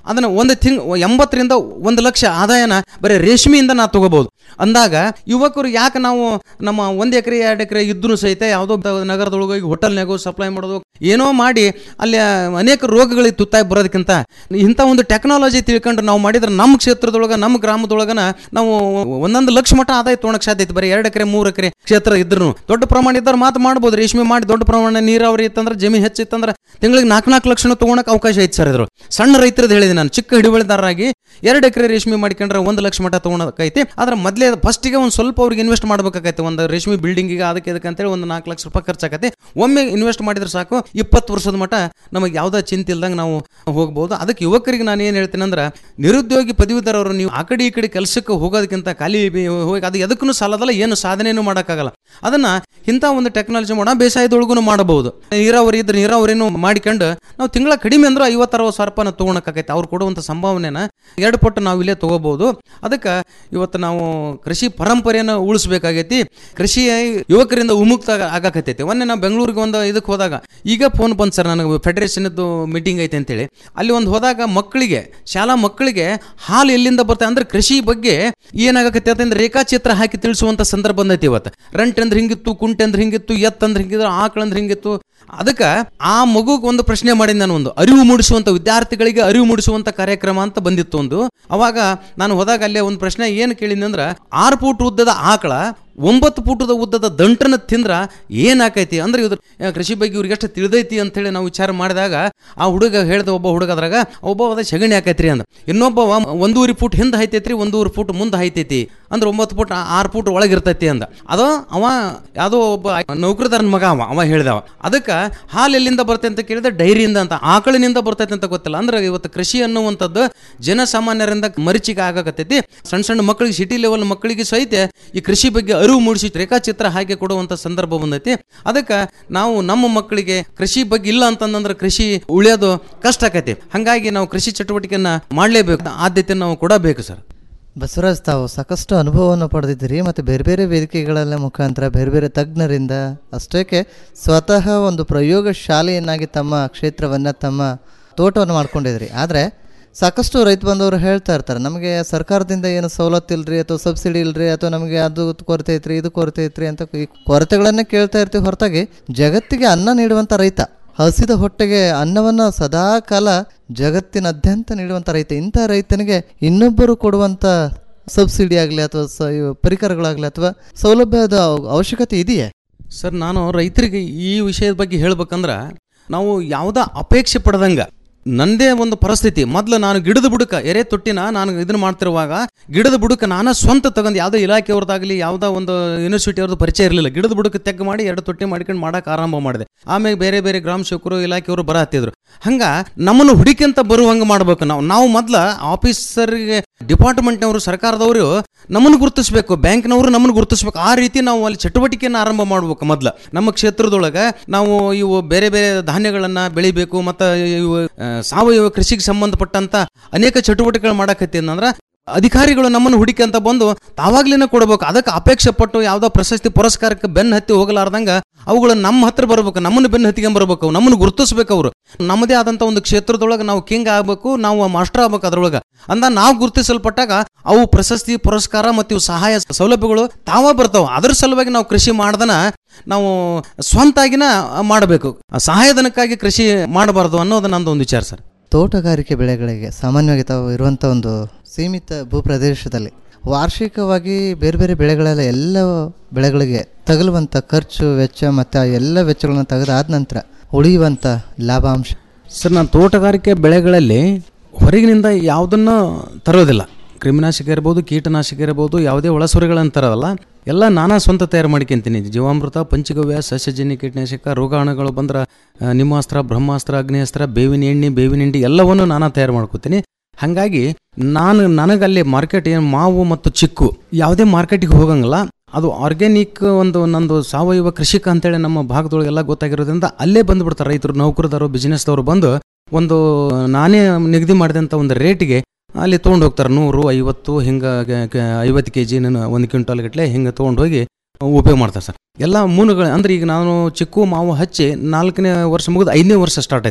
ಅದನ್ನು ಒಂದು ತಿಂಗ್ ಎಂಬತ್ತರಿಂದ ಒಂದು ಲಕ್ಷ ಆದಾಯನ ಬರೀ ರೇಷ್ಮೆಯಿಂದ ನಾ ತಗೋಬಹುದು ಅಂದಾಗ ಯುವಕರು ಯಾಕೆ ನಾವು ನಮ್ಮ ಒಂದು ಎಕರೆ ಎರಡು ಎಕರೆ ಇದ್ರೂ ಸಹಿತ ಯಾವುದೋ ದ- ನಗರದೊಳಗೆ ಹೋಗಿ ಹೋಟೆಲ್ನಾಗೋ ಸಪ್ಲೈ ಮಾಡೋದು ಏನೋ ಮಾಡಿ ಅಲ್ಲಿ ಅನೇಕ ರೋಗಗಳಿಗೆ ತುತ್ತಾಗಿ ಬರೋದಕ್ಕಿಂತ ಇಂಥ ಒಂದು ಟೆಕ್ನಾಲಜಿ ತಿಳ್ಕೊಂಡು ನಾವು ಮಾಡಿದ್ರೆ ನಮ್ಮ ಕ್ಷೇತ್ರದೊಳಗೆ ನಮ್ಮ ಗ್ರಾಮದೊಳಗನ ನಾವು ಒಂದೊಂದು ಲಕ್ಷ ಮಟ್ಟ ಆದಾಯ ತೊಗೊಳಕ್ ಸಾಧ್ಯ ಐತೆ ಬರೀ ಎರಡು ಎಕರೆ ಮೂರು ಎಕರೆ ಕ್ಷೇತ್ರ ಇದ್ರು ದೊಡ್ಡ ಪ್ರಮಾಣ ಇದ್ದರೆ ಮಾತು ಮಾಡ್ಬೋದು ರೇಷ್ಮೆ ಮಾಡಿ ದೊಡ್ಡ ಪ್ರಮಾಣ ನೀರಾವರಿ ಇತ್ತಂದ್ರೆ ಜಮೀನು ಹೆಚ್ಚಿತ್ತಂದ್ರೆ ತಿಂಗಳಿಗೆ ನಾಲ್ಕು ನಾಲ್ಕು ಲಕ್ಷ ತೊಗೊಳಕ್ ಅವಕಾಶ ಐತೆ ಸರ್ ಇದ್ರು ಸಣ್ಣ ರೈತರದ್ದು ಹೇಳಿದೆ ನಾನು ಚಿಕ್ಕ ಹಿಡುವಳಿದಾರರಾಗಿ ಎರಡು ಎಕರೆ ರೇಷ್ಮೆ ಮಾಡ್ಕೊಂಡ್ರೆ ಒಂದು ಲಕ್ಷ ಮಟ್ಟ ತೊಗೊಳಕೈತಿ ಆದ್ರೆ ಮೊದಲೇ ಫಸ್ಟಿಗೆ ಒಂದು ಸ್ವಲ್ಪ ಅವ್ರಿಗೆ ಇನ್ವೆಸ್ಟ್ ಮಾಡ್ಬೇಕಾಗೈತೆ ಒಂದು ರೇಷ್ಮೆ ಬಿಲ್ಡಿಂಗಿಗೆ ಅದಕ್ಕೆ ಇದಕ್ಕೆ ಅಂತೇಳಿ ಒಂದು ನಾಲ್ಕು ಲಕ್ಷ ರೂಪಾಯಿ ಖರ್ಚಾಗತ್ತೆ ಒಮ್ಮೆ ಇನ್ವೆಸ್ಟ್ ಮಾಡಿದ್ರೆ ಸಾಕು ಇಪ್ಪತ್ತು ವರ್ಷದ ಮಟ್ಟ ನಮಗೆ ಯಾವುದೇ ಚಿಂತೆ ಇಲ್ದಂಗೆ ನಾವು ಹೋಗ್ಬೋದು ಅದಕ್ಕೆ ಯುವಕರಿಗೆ ನಾನು ಏನು ಹೇಳ್ತೀನಿ ಅಂದ್ರೆ ನಿರುದ್ಯೋಗಿ ಪದವೀಧರವರು ನೀವು ಆ ಕಡೆ ಈ ಕಡೆ ಕೆಲಸಕ್ಕೆ ಹೋಗೋದಕ್ಕಿಂತ ಖಾಲಿ ಬಿ- ಹೋಗಿ ಅದು ಎದಕ್ಕೂ ಸಾಲದಲ್ಲ ಏನು ಸಾಧನೆಯೂ ಮಾಡೋಕ್ಕಾಗಲ್ಲ ಅದನ್ನ ಇಂಥ ಒಂದು ಟೆಕ್ನಾಲಜಿ ಒಣ ಬೇಸಾಯದೊಳಗೂ ಮಾಡಬಹುದು ನೀರಾವರಿ ಇದ್ರೆ ನೀರಾವರಿನೂ ಮಾಡ್ಕೊಂಡು ನಾವು ತಿಂಗಳ ಕಡಿಮೆ ಅಂದ್ರೆ ಐವತ್ತು ಅರವತ್ತು ಸಾವಿರ ರೂಪಾಯಿ ತೊಗೊಳಕ್ಕಾಗೈತೆ ಅವ್ರು ಕೊಡುವಂಥ ಸಂಭಾವನೆನ ಎರಡು ಪಟ್ಟು ನಾವು ಇಲ್ಲೇ ತೊಗೋಬಹುದು ಅದಕ್ಕೆ ಇವತ್ತು ನಾವು ಕೃಷಿ ಪರಂಪರೆಯನ್ನು ಉಳಿಸ್ಬೇಕಾಗೈತಿ ಕೃಷಿ ಯುವಕರಿಂದ ವಿಮುಕ್ತ ಆಗಾಕತ್ತೈತಿ ಮೊನ್ನೆ ನಾವು ಬೆಂಗಳೂರಿಗೆ ಒಂದು ಇದಕ್ಕೆ ಹೋದಾಗ ಈಗ ಫೋನ್ ಬಂತು ಸರ್ ನನಗೆ ಫೆಡರೇಷನ್ದು ಮೀಟಿಂಗ್ ಐತೆ ಅಂತೇಳಿ ಅಲ್ಲಿ ಒಂದು ಹೋದಾಗ ಮಕ್ಕಳಿಗೆ ಶಾಲಾ ಮಕ್ಕಳಿಗೆ ಹಾಲು ಎಲ್ಲಿಂದ ಬರ್ತದೆ ಅಂದ್ರೆ ಕೃಷಿ ಬಗ್ಗೆ ಏನಾಗತ್ತೆ ಅಂತಂದ್ರೆ ರೇಖಾಚಿತ್ರ ಹಾಕಿ ತಿಳಿಸುವಂತ ಸಂದರ್ಭ ಬಂದೈತಿ ಇವತ್ತು ರಂಟ್ ಅಂದ್ರೆ ಹಿಂಗಿತ್ತು ಕುಂಟೆ ಅಂದ್ರೆ ಹಿಂಗಿತ್ತು ಎತ್ ಅಂದ್ರೆ ಹಿಂಗಿದ್ರು ಆಕಳ ಅಂದ್ರೆ ಹಿಂಗಿತ್ತು ಅದಕ್ಕೆ ಆ ಮಗುಗೆ ಒಂದು ಪ್ರಶ್ನೆ ಮಾಡಿದ ನಾನು ಒಂದು ಅರಿವು ಮೂಡಿಸುವಂತ ವಿದ್ಯಾರ್ಥಿಗಳಿಗೆ ಅರಿವು ಮೂಡಿಸುವಂತ ಕಾರ್ಯಕ್ರಮ ಅಂತ ಬಂದಿತ್ತು ಒಂದು ಅವಾಗ ನಾನು ಹೋದಾಗ ಅಲ್ಲೇ ಒಂದು ಪ್ರಶ್ನೆ ಏನು ಕೇಳಿದ್ನಿ ಅಂದ್ರೆ ಆರು ಫೂಟ್ ಉದ್ದದ ಆಕಳ ಒಂಬತ್ತು ಫೂಟದ ಉದ್ದದ ದಂಟನ ತಿಂದ್ರ ಏನಾಕೈತಿ ಅಂದ್ರೆ ಇದ್ರ ಆ, ಕೃಷಿ ಬಗ್ಗೆ ಇವ್ರಿಗೆ ಎಷ್ಟು ತಿಳಿದೈತಿ ಅಂತೇಳಿ ನಾವು ವಿಚಾರ ಮಾಡಿದಾಗ ಆ ಹುಡುಗ ಹೇಳ್ದ ಒಬ್ಬ ಹುಡುಗ ಅದ್ರಾಗ ಒಬ್ಬ ಅದ ಸಗಣಿ ಹಾಕೈತ್ರಿ ಅಂದ ಇನ್ನೊಬ್ಬ ಒಂದೂವರೆ ಫೂಟ್ ಹಿಂದೆ ಹೈತೈತ್ರಿ ಒಂದೂವರೆ ಫೂಟ್ ಮುಂದೆ ಹೈತೈತಿ ಅಂದ್ರೆ ಒಂಬತ್ತು ಫೂಟ್ ಆರು ಫೂಟ್ ಒಳಗಿರ್ತೈತಿ ಅಂದ ಅದು ಅವ ಯಾವುದೋ ಒಬ್ಬ ನೌಕರದಾರನ ಮಗ ಅವ ಅವ ಹೇಳ್ದವ ಅದಕ್ಕೆ ಹಾಲು ಎಲ್ಲಿಂದ ಬರ್ತೈತೆ ಅಂತ ಕೇಳಿದ್ರೆ ಡೈರಿಯಿಂದ ಅಂತ ಆಕಳಿನಿಂದ ಬರ್ತೈತೆ ಅಂತ ಗೊತ್ತಿಲ್ಲ ಅಂದ್ರೆ ಇವತ್ತು ಕೃಷಿ ಅನ್ನುವಂಥದ್ದು ಜನಸಾಮಾನ್ಯರಿಂದ ಮರೀಚಿಗೆ ಆಗಕತ್ತೈತಿ ಸಣ್ಣ ಸಣ್ಣ ಮಕ್ಕಳಿಗೆ ಸಿಟಿ ಲೆವೆಲ್ ಮಕ್ಕಳಿಗೆ ಸಹಿತ ಈ ಕೃಷಿ ಬಗ್ಗೆ ಅರಿವು ಮೂಡಿಸಿ ರೇಖಾಚಿತ್ರ ಹಾಕಿ ಕೊಡುವಂತ ಸಂದರ್ಭ ಬಂದೈತಿ ಅದಕ್ಕೆ ನಾವು ನಮ್ಮ ಮಕ್ಕಳಿಗೆ ಕೃಷಿ ಬಗ್ಗೆ ಇಲ್ಲ ಅಂತಂದ್ರೆ ಕೃಷಿ ಉಳಿಯೋದು ಕಷ್ಟ ಆಕೈತಿ ಹಂಗಾಗಿ ನಾವು ಕೃಷಿ ಚಟುವಟಿಕೆಯನ್ನ ಮಾಡಲೇಬೇಕು ಆದ್ಯತೆ ನಾವು ಕೊಡಬೇಕು ಸರ್ ಬಸವರಾಜ್ ತಾವು ಸಾಕಷ್ಟು ಅನುಭವವನ್ನು ಪಡೆದಿದ್ದೀರಿ ಮತ್ತು ಬೇರೆ ಬೇರೆ ವೇದಿಕೆಗಳೆಲ್ಲ ಮುಖಾಂತರ ಬೇರೆ ಬೇರೆ ತಜ್ಞರಿಂದ ಅಷ್ಟೇಕೆ ಸ್ವತಃ ಒಂದು ಪ್ರಯೋಗ ಶಾಲೆಯನ್ನಾಗಿ ತಮ್ಮ ಕ್ಷೇತ್ರವನ್ನು ತಮ್ಮ ತೋಟವನ್ನು ಮಾಡ್ಕೊಂಡಿದ್ರಿ ಆದರೆ ಸಾಕಷ್ಟು ರೈತ ಬಂದವರು ಹೇಳ್ತಾ ಇರ್ತಾರೆ ನಮಗೆ ಸರ್ಕಾರದಿಂದ ಏನು ಸವಲತ್ತು ಇಲ್ರಿ ಅಥವಾ ಸಬ್ಸಿಡಿ ಇಲ್ರಿ ಅಥವಾ ನಮಗೆ ಅದು ಕೊರತೆ ಐತ್ರಿ ಇದು ಕೊರತೆ ಐತ್ರಿ ಅಂತ ಈ ಕೊರತೆಗಳನ್ನೇ ಕೇಳ್ತಾ ಇರ್ತೀವಿ ಹೊರತಾಗಿ ಜಗತ್ತಿಗೆ ಅನ್ನ ನೀಡುವಂಥ ರೈತ ಹಸಿದ ಹೊಟ್ಟೆಗೆ ಅನ್ನವನ್ನು ಸದಾ ಕಾಲ ಜಗತ್ತಿನಾದ್ಯಂತ ನೀಡುವಂಥ ರೈತ ಇಂಥ ರೈತನಿಗೆ ಇನ್ನೊಬ್ಬರು ಕೊಡುವಂಥ ಸಬ್ಸಿಡಿ ಆಗಲಿ ಅಥವಾ ಸ ಇವು ಪರಿಕರಗಳಾಗಲಿ ಅಥವಾ ಸೌಲಭ್ಯದ ಅವ- ಅವಶ್ಯಕತೆ ಇದೆಯೇ ಸರ್ ನಾನು ರೈತರಿಗೆ ಈ ವಿಷಯದ ಬಗ್ಗೆ ಹೇಳ್ಬೇಕಂದ್ರೆ ನಾವು ಯಾವುದ ಅಪೇಕ್ಷೆ ಪಡೆದಂಗ ನಂದೇ ಒಂದು ಪರಿಸ್ಥಿತಿ ಮೊದಲು ನಾನು ಗಿಡದ ಬುಡಕ ಎರೆ ತೊಟ್ಟಿನ ನಾನು ಇದನ್ನ ಮಾಡ್ತಿರುವಾಗ ಗಿಡದ ಬುಡಕ ನಾನು ಸ್ವಂತ ತಗೊಂಡು ಯಾವುದೋ ಇಲಾಖೆಯವ್ರದ್ದಾಗಲಿ ಯಾವುದೋ ಒಂದು ಯೂನಿವರ್ಸಿಟಿ ಅವ್ರದ್ದು ಪರಿಚಯ ಇರಲಿಲ್ಲ ಗಿಡದ ಬುಡಕ ತೆಗ್ ಮಾಡಿ ಎರಡು ತೊಟ್ಟಿ ಮಾಡ್ಕೊಂಡು ಮಾಡಕ್ಕೆ ಆರಂಭ ಮಾಡಿದೆ ಆಮೇಲೆ ಬೇರೆ ಬೇರೆ ಗ್ರಾಮ ಸೇವಕರು ಇಲಾಖೆಯವರು ಬರ ಹತ್ತಿದ್ರು ಹಂಗ ನಮ್ಮನ್ನು ಹುಡುಕಿಂತ ಬರುವಂಗೆ ಮಾಡ್ಬೇಕು ನಾವು ನಾವು ಮೊದ್ಲ ಆಫೀಸರ್ಗೆ ಡಿಪಾರ್ಟ್ಮೆಂಟ್ನವರು ಸರ್ಕಾರದವರು ನಮ್ಮನ್ನು ಗುರುತಿಸ್ಬೇಕು ಬ್ಯಾಂಕ್ನವರು ನಮ್ಮನ್ನು ಗುರುತಿಸ್ಬೇಕು ಆ ರೀತಿ ನಾವು ಅಲ್ಲಿ ಚಟುವಟಿಕೆಯನ್ನು ಆರಂಭ ಮಾಡ್ಬೇಕು ಮೊದ್ಲು ನಮ್ಮ ಕ್ಷೇತ್ರದೊಳಗೆ ನಾವು ಇವು ಬೇರೆ ಬೇರೆ ಧಾನ್ಯಗಳನ್ನು ಬೆಳಿಬೇಕು ಮತ್ತು ಇವು ಆ, ಸಾವಯವ ಕೃಷಿಗೆ ಸಂಬಂಧಪಟ್ಟಂತ ಅನೇಕ ಚಟುವಟಿಕೆಗಳು ಮಾಡಕತ್ತಿ ಅಂದ್ರೆ ಅಧಿಕಾರಿಗಳು ನಮ್ಮನ್ನು ಹುಡುಕಿ ಅಂತ ಬಂದು ತಾವಾಗ್ಲೇನೆ ಕೊಡಬೇಕು ಅದಕ್ಕೆ ಅಪೇಕ್ಷೆ ಪಟ್ಟು ಯಾವುದೋ ಪ್ರಶಸ್ತಿ ಪುರಸ್ಕಾರಕ್ಕೆ ಬೆನ್ನು ಹತ್ತಿ ಹೋಗಲಾರ್ದಂಗ ಅವುಗಳು ನಮ್ಮ ಹತ್ರ ಬರ್ಬೇಕು ನಮ್ಮನ್ನು ಬೆನ್ನು ಹತ್ತಿಗೆ ಬರ್ಬೇಕು ನಮ್ಮನ್ನು ಗುರುತಿಸ್ಬೇಕು ಅವರು ನಮ್ಮದೇ ಆದಂಥ ಒಂದು ಕ್ಷೇತ್ರದೊಳಗೆ ನಾವು ಕಿಂಗ್ ಆಗಬೇಕು ನಾವು ಮಾಸ್ಟರ್ ಆಗ್ಬೇಕು ಅದ್ರೊಳಗೆ ಅಂದ ನಾವು ಗುರುತಿಸಲ್ಪಟ್ಟಾಗ ಅವು ಪ್ರಶಸ್ತಿ ಪುರಸ್ಕಾರ ಮತ್ತು ಇವು ಸಹಾಯ ಸೌಲಭ್ಯಗಳು ತಾವ ಬರ್ತಾವ ಅದ್ರ ಸಲುವಾಗಿ ನಾವು ಕೃಷಿ ಮಾಡ್ದನ ನಾವು ಸ್ವಂತಾಗಿನ ಮಾಡಬೇಕು ಸಹಾಯಧನಕ್ಕಾಗಿ ಕೃಷಿ ಮಾಡಬಾರ್ದು ಅನ್ನೋದು ನಂದು ಒಂದು ವಿಚಾರ ಸರ್ ತೋಟಗಾರಿಕೆ ಬೆಳೆಗಳಿಗೆ ಸಾಮಾನ್ಯವಾಗಿ ತಾವು ಇರುವಂಥ ಒಂದು ಸೀಮಿತ ಭೂಪ್ರದೇಶದಲ್ಲಿ ವಾರ್ಷಿಕವಾಗಿ ಬೇರೆ ಬೇರೆ ಬೆಳೆಗಳೆಲ್ಲ ಎಲ್ಲ ಬೆಳೆಗಳಿಗೆ ತಗಲುವಂಥ ಖರ್ಚು ವೆಚ್ಚ ಮತ್ತು ಆ ಎಲ್ಲ ವೆಚ್ಚಗಳನ್ನ ತೆಗೆದಾದ ನಂತರ ಉಳಿಯುವಂಥ ಲಾಭಾಂಶ ಸರ್ ನಾನು ತೋಟಗಾರಿಕೆ ಬೆಳೆಗಳಲ್ಲಿ ಹೊರಗಿನಿಂದ ಯಾವುದನ್ನು ತರೋದಿಲ್ಲ ಕ್ರಿಮಿನಾಶಕ ಇರ್ಬೋದು ಕೀಟನಾಶಕ ಇರ್ಬೋದು ಯಾವುದೇ ಒಳಸೊರೆಗಳನ್ನು ತರೋದಲ್ಲ ಎಲ್ಲ ನಾನಾ ಸ್ವಂತ ತಯಾರು ಮಾಡ್ಕೊಂತೀನಿ ಜೀವಾಮೃತ ಪಂಚಗವ್ಯ ಸಸ್ಯಜನ್ಯ ಕೀಟನಾಶಕ ರೋಗಾಣುಗಳು ಬಂದ್ರೆ ಆ, ನಿಮ್ಮಾಸ್ತ್ರ ಬ್ರಹ್ಮಾಸ್ತ್ರ ಅಗ್ನಿಅಸ್ತ್ರ ಬೇವಿನ ಎಣ್ಣೆ ಬೇವಿನ ಹಿಂಡಿ ಎಲ್ಲವನ್ನು ನಾನಾ ತಯಾರು ಮಾಡ್ಕೋತೀನಿ ಹಾಗಾಗಿ ನಾನು ನನಗಲ್ಲಿ ಮಾರ್ಕೆಟ್ ಏನು ಮಾವು ಮತ್ತು ಚಿಕ್ಕು ಯಾವುದೇ ಮಾರ್ಕೆಟಿಗೆ ಹೋಗಂಗಿಲ್ಲ ಅದು ಆರ್ಗ್ಯಾನಿಕ್ ಒಂದು ನಂದು ಸಾವಯವ ಕೃಷಿಕ ಅಂತೇಳಿ ನಮ್ಮ ಭಾಗದೊಳಗೆಲ್ಲ ಗೊತ್ತಾಗಿರೋದ್ರಿಂದ ಅಲ್ಲೇ ಬಂದುಬಿಡ್ತಾರೆ ರೈತರು ನೌಕರದವರು ಬಿಸ್ನೆಸ್ದವರು ಬಂದು ಒಂದು ನಾನೇ ನಿಗದಿ ಮಾಡಿದಂಥ ಒಂದು ರೇಟಿಗೆ ಅಲ್ಲಿ ತೊಗೊಂಡು ಹೋಗ್ತಾರೆ ನೂರು ಐವತ್ತು ಹಿಂಗೆ ಐವತ್ತು ಕೆ ಜಿ ಒಂದು ಕ್ವಿಂಟಲ್ ಗಟ್ಟಲೆ ಹಿಂಗೆ ತೊಗೊಂಡು ಹೋಗಿ ಉಪಯೋಗ ಮಾಡ್ತಾರೆ ಸರ್ ಎಲ್ಲ ಮೂನುಗಳು ಅಂದ್ರೆ ಈಗ ನಾನು ಚಿಕ್ಕು ಮಾವು ಹಚ್ಚಿ ನಾಲ್ಕನೇ ವರ್ಷ ಮುಗಿದು ಐದನೇ ವರ್ಷ ಸ್ಟಾರ್ಟ್ ಆಯ್ತು ಈಗ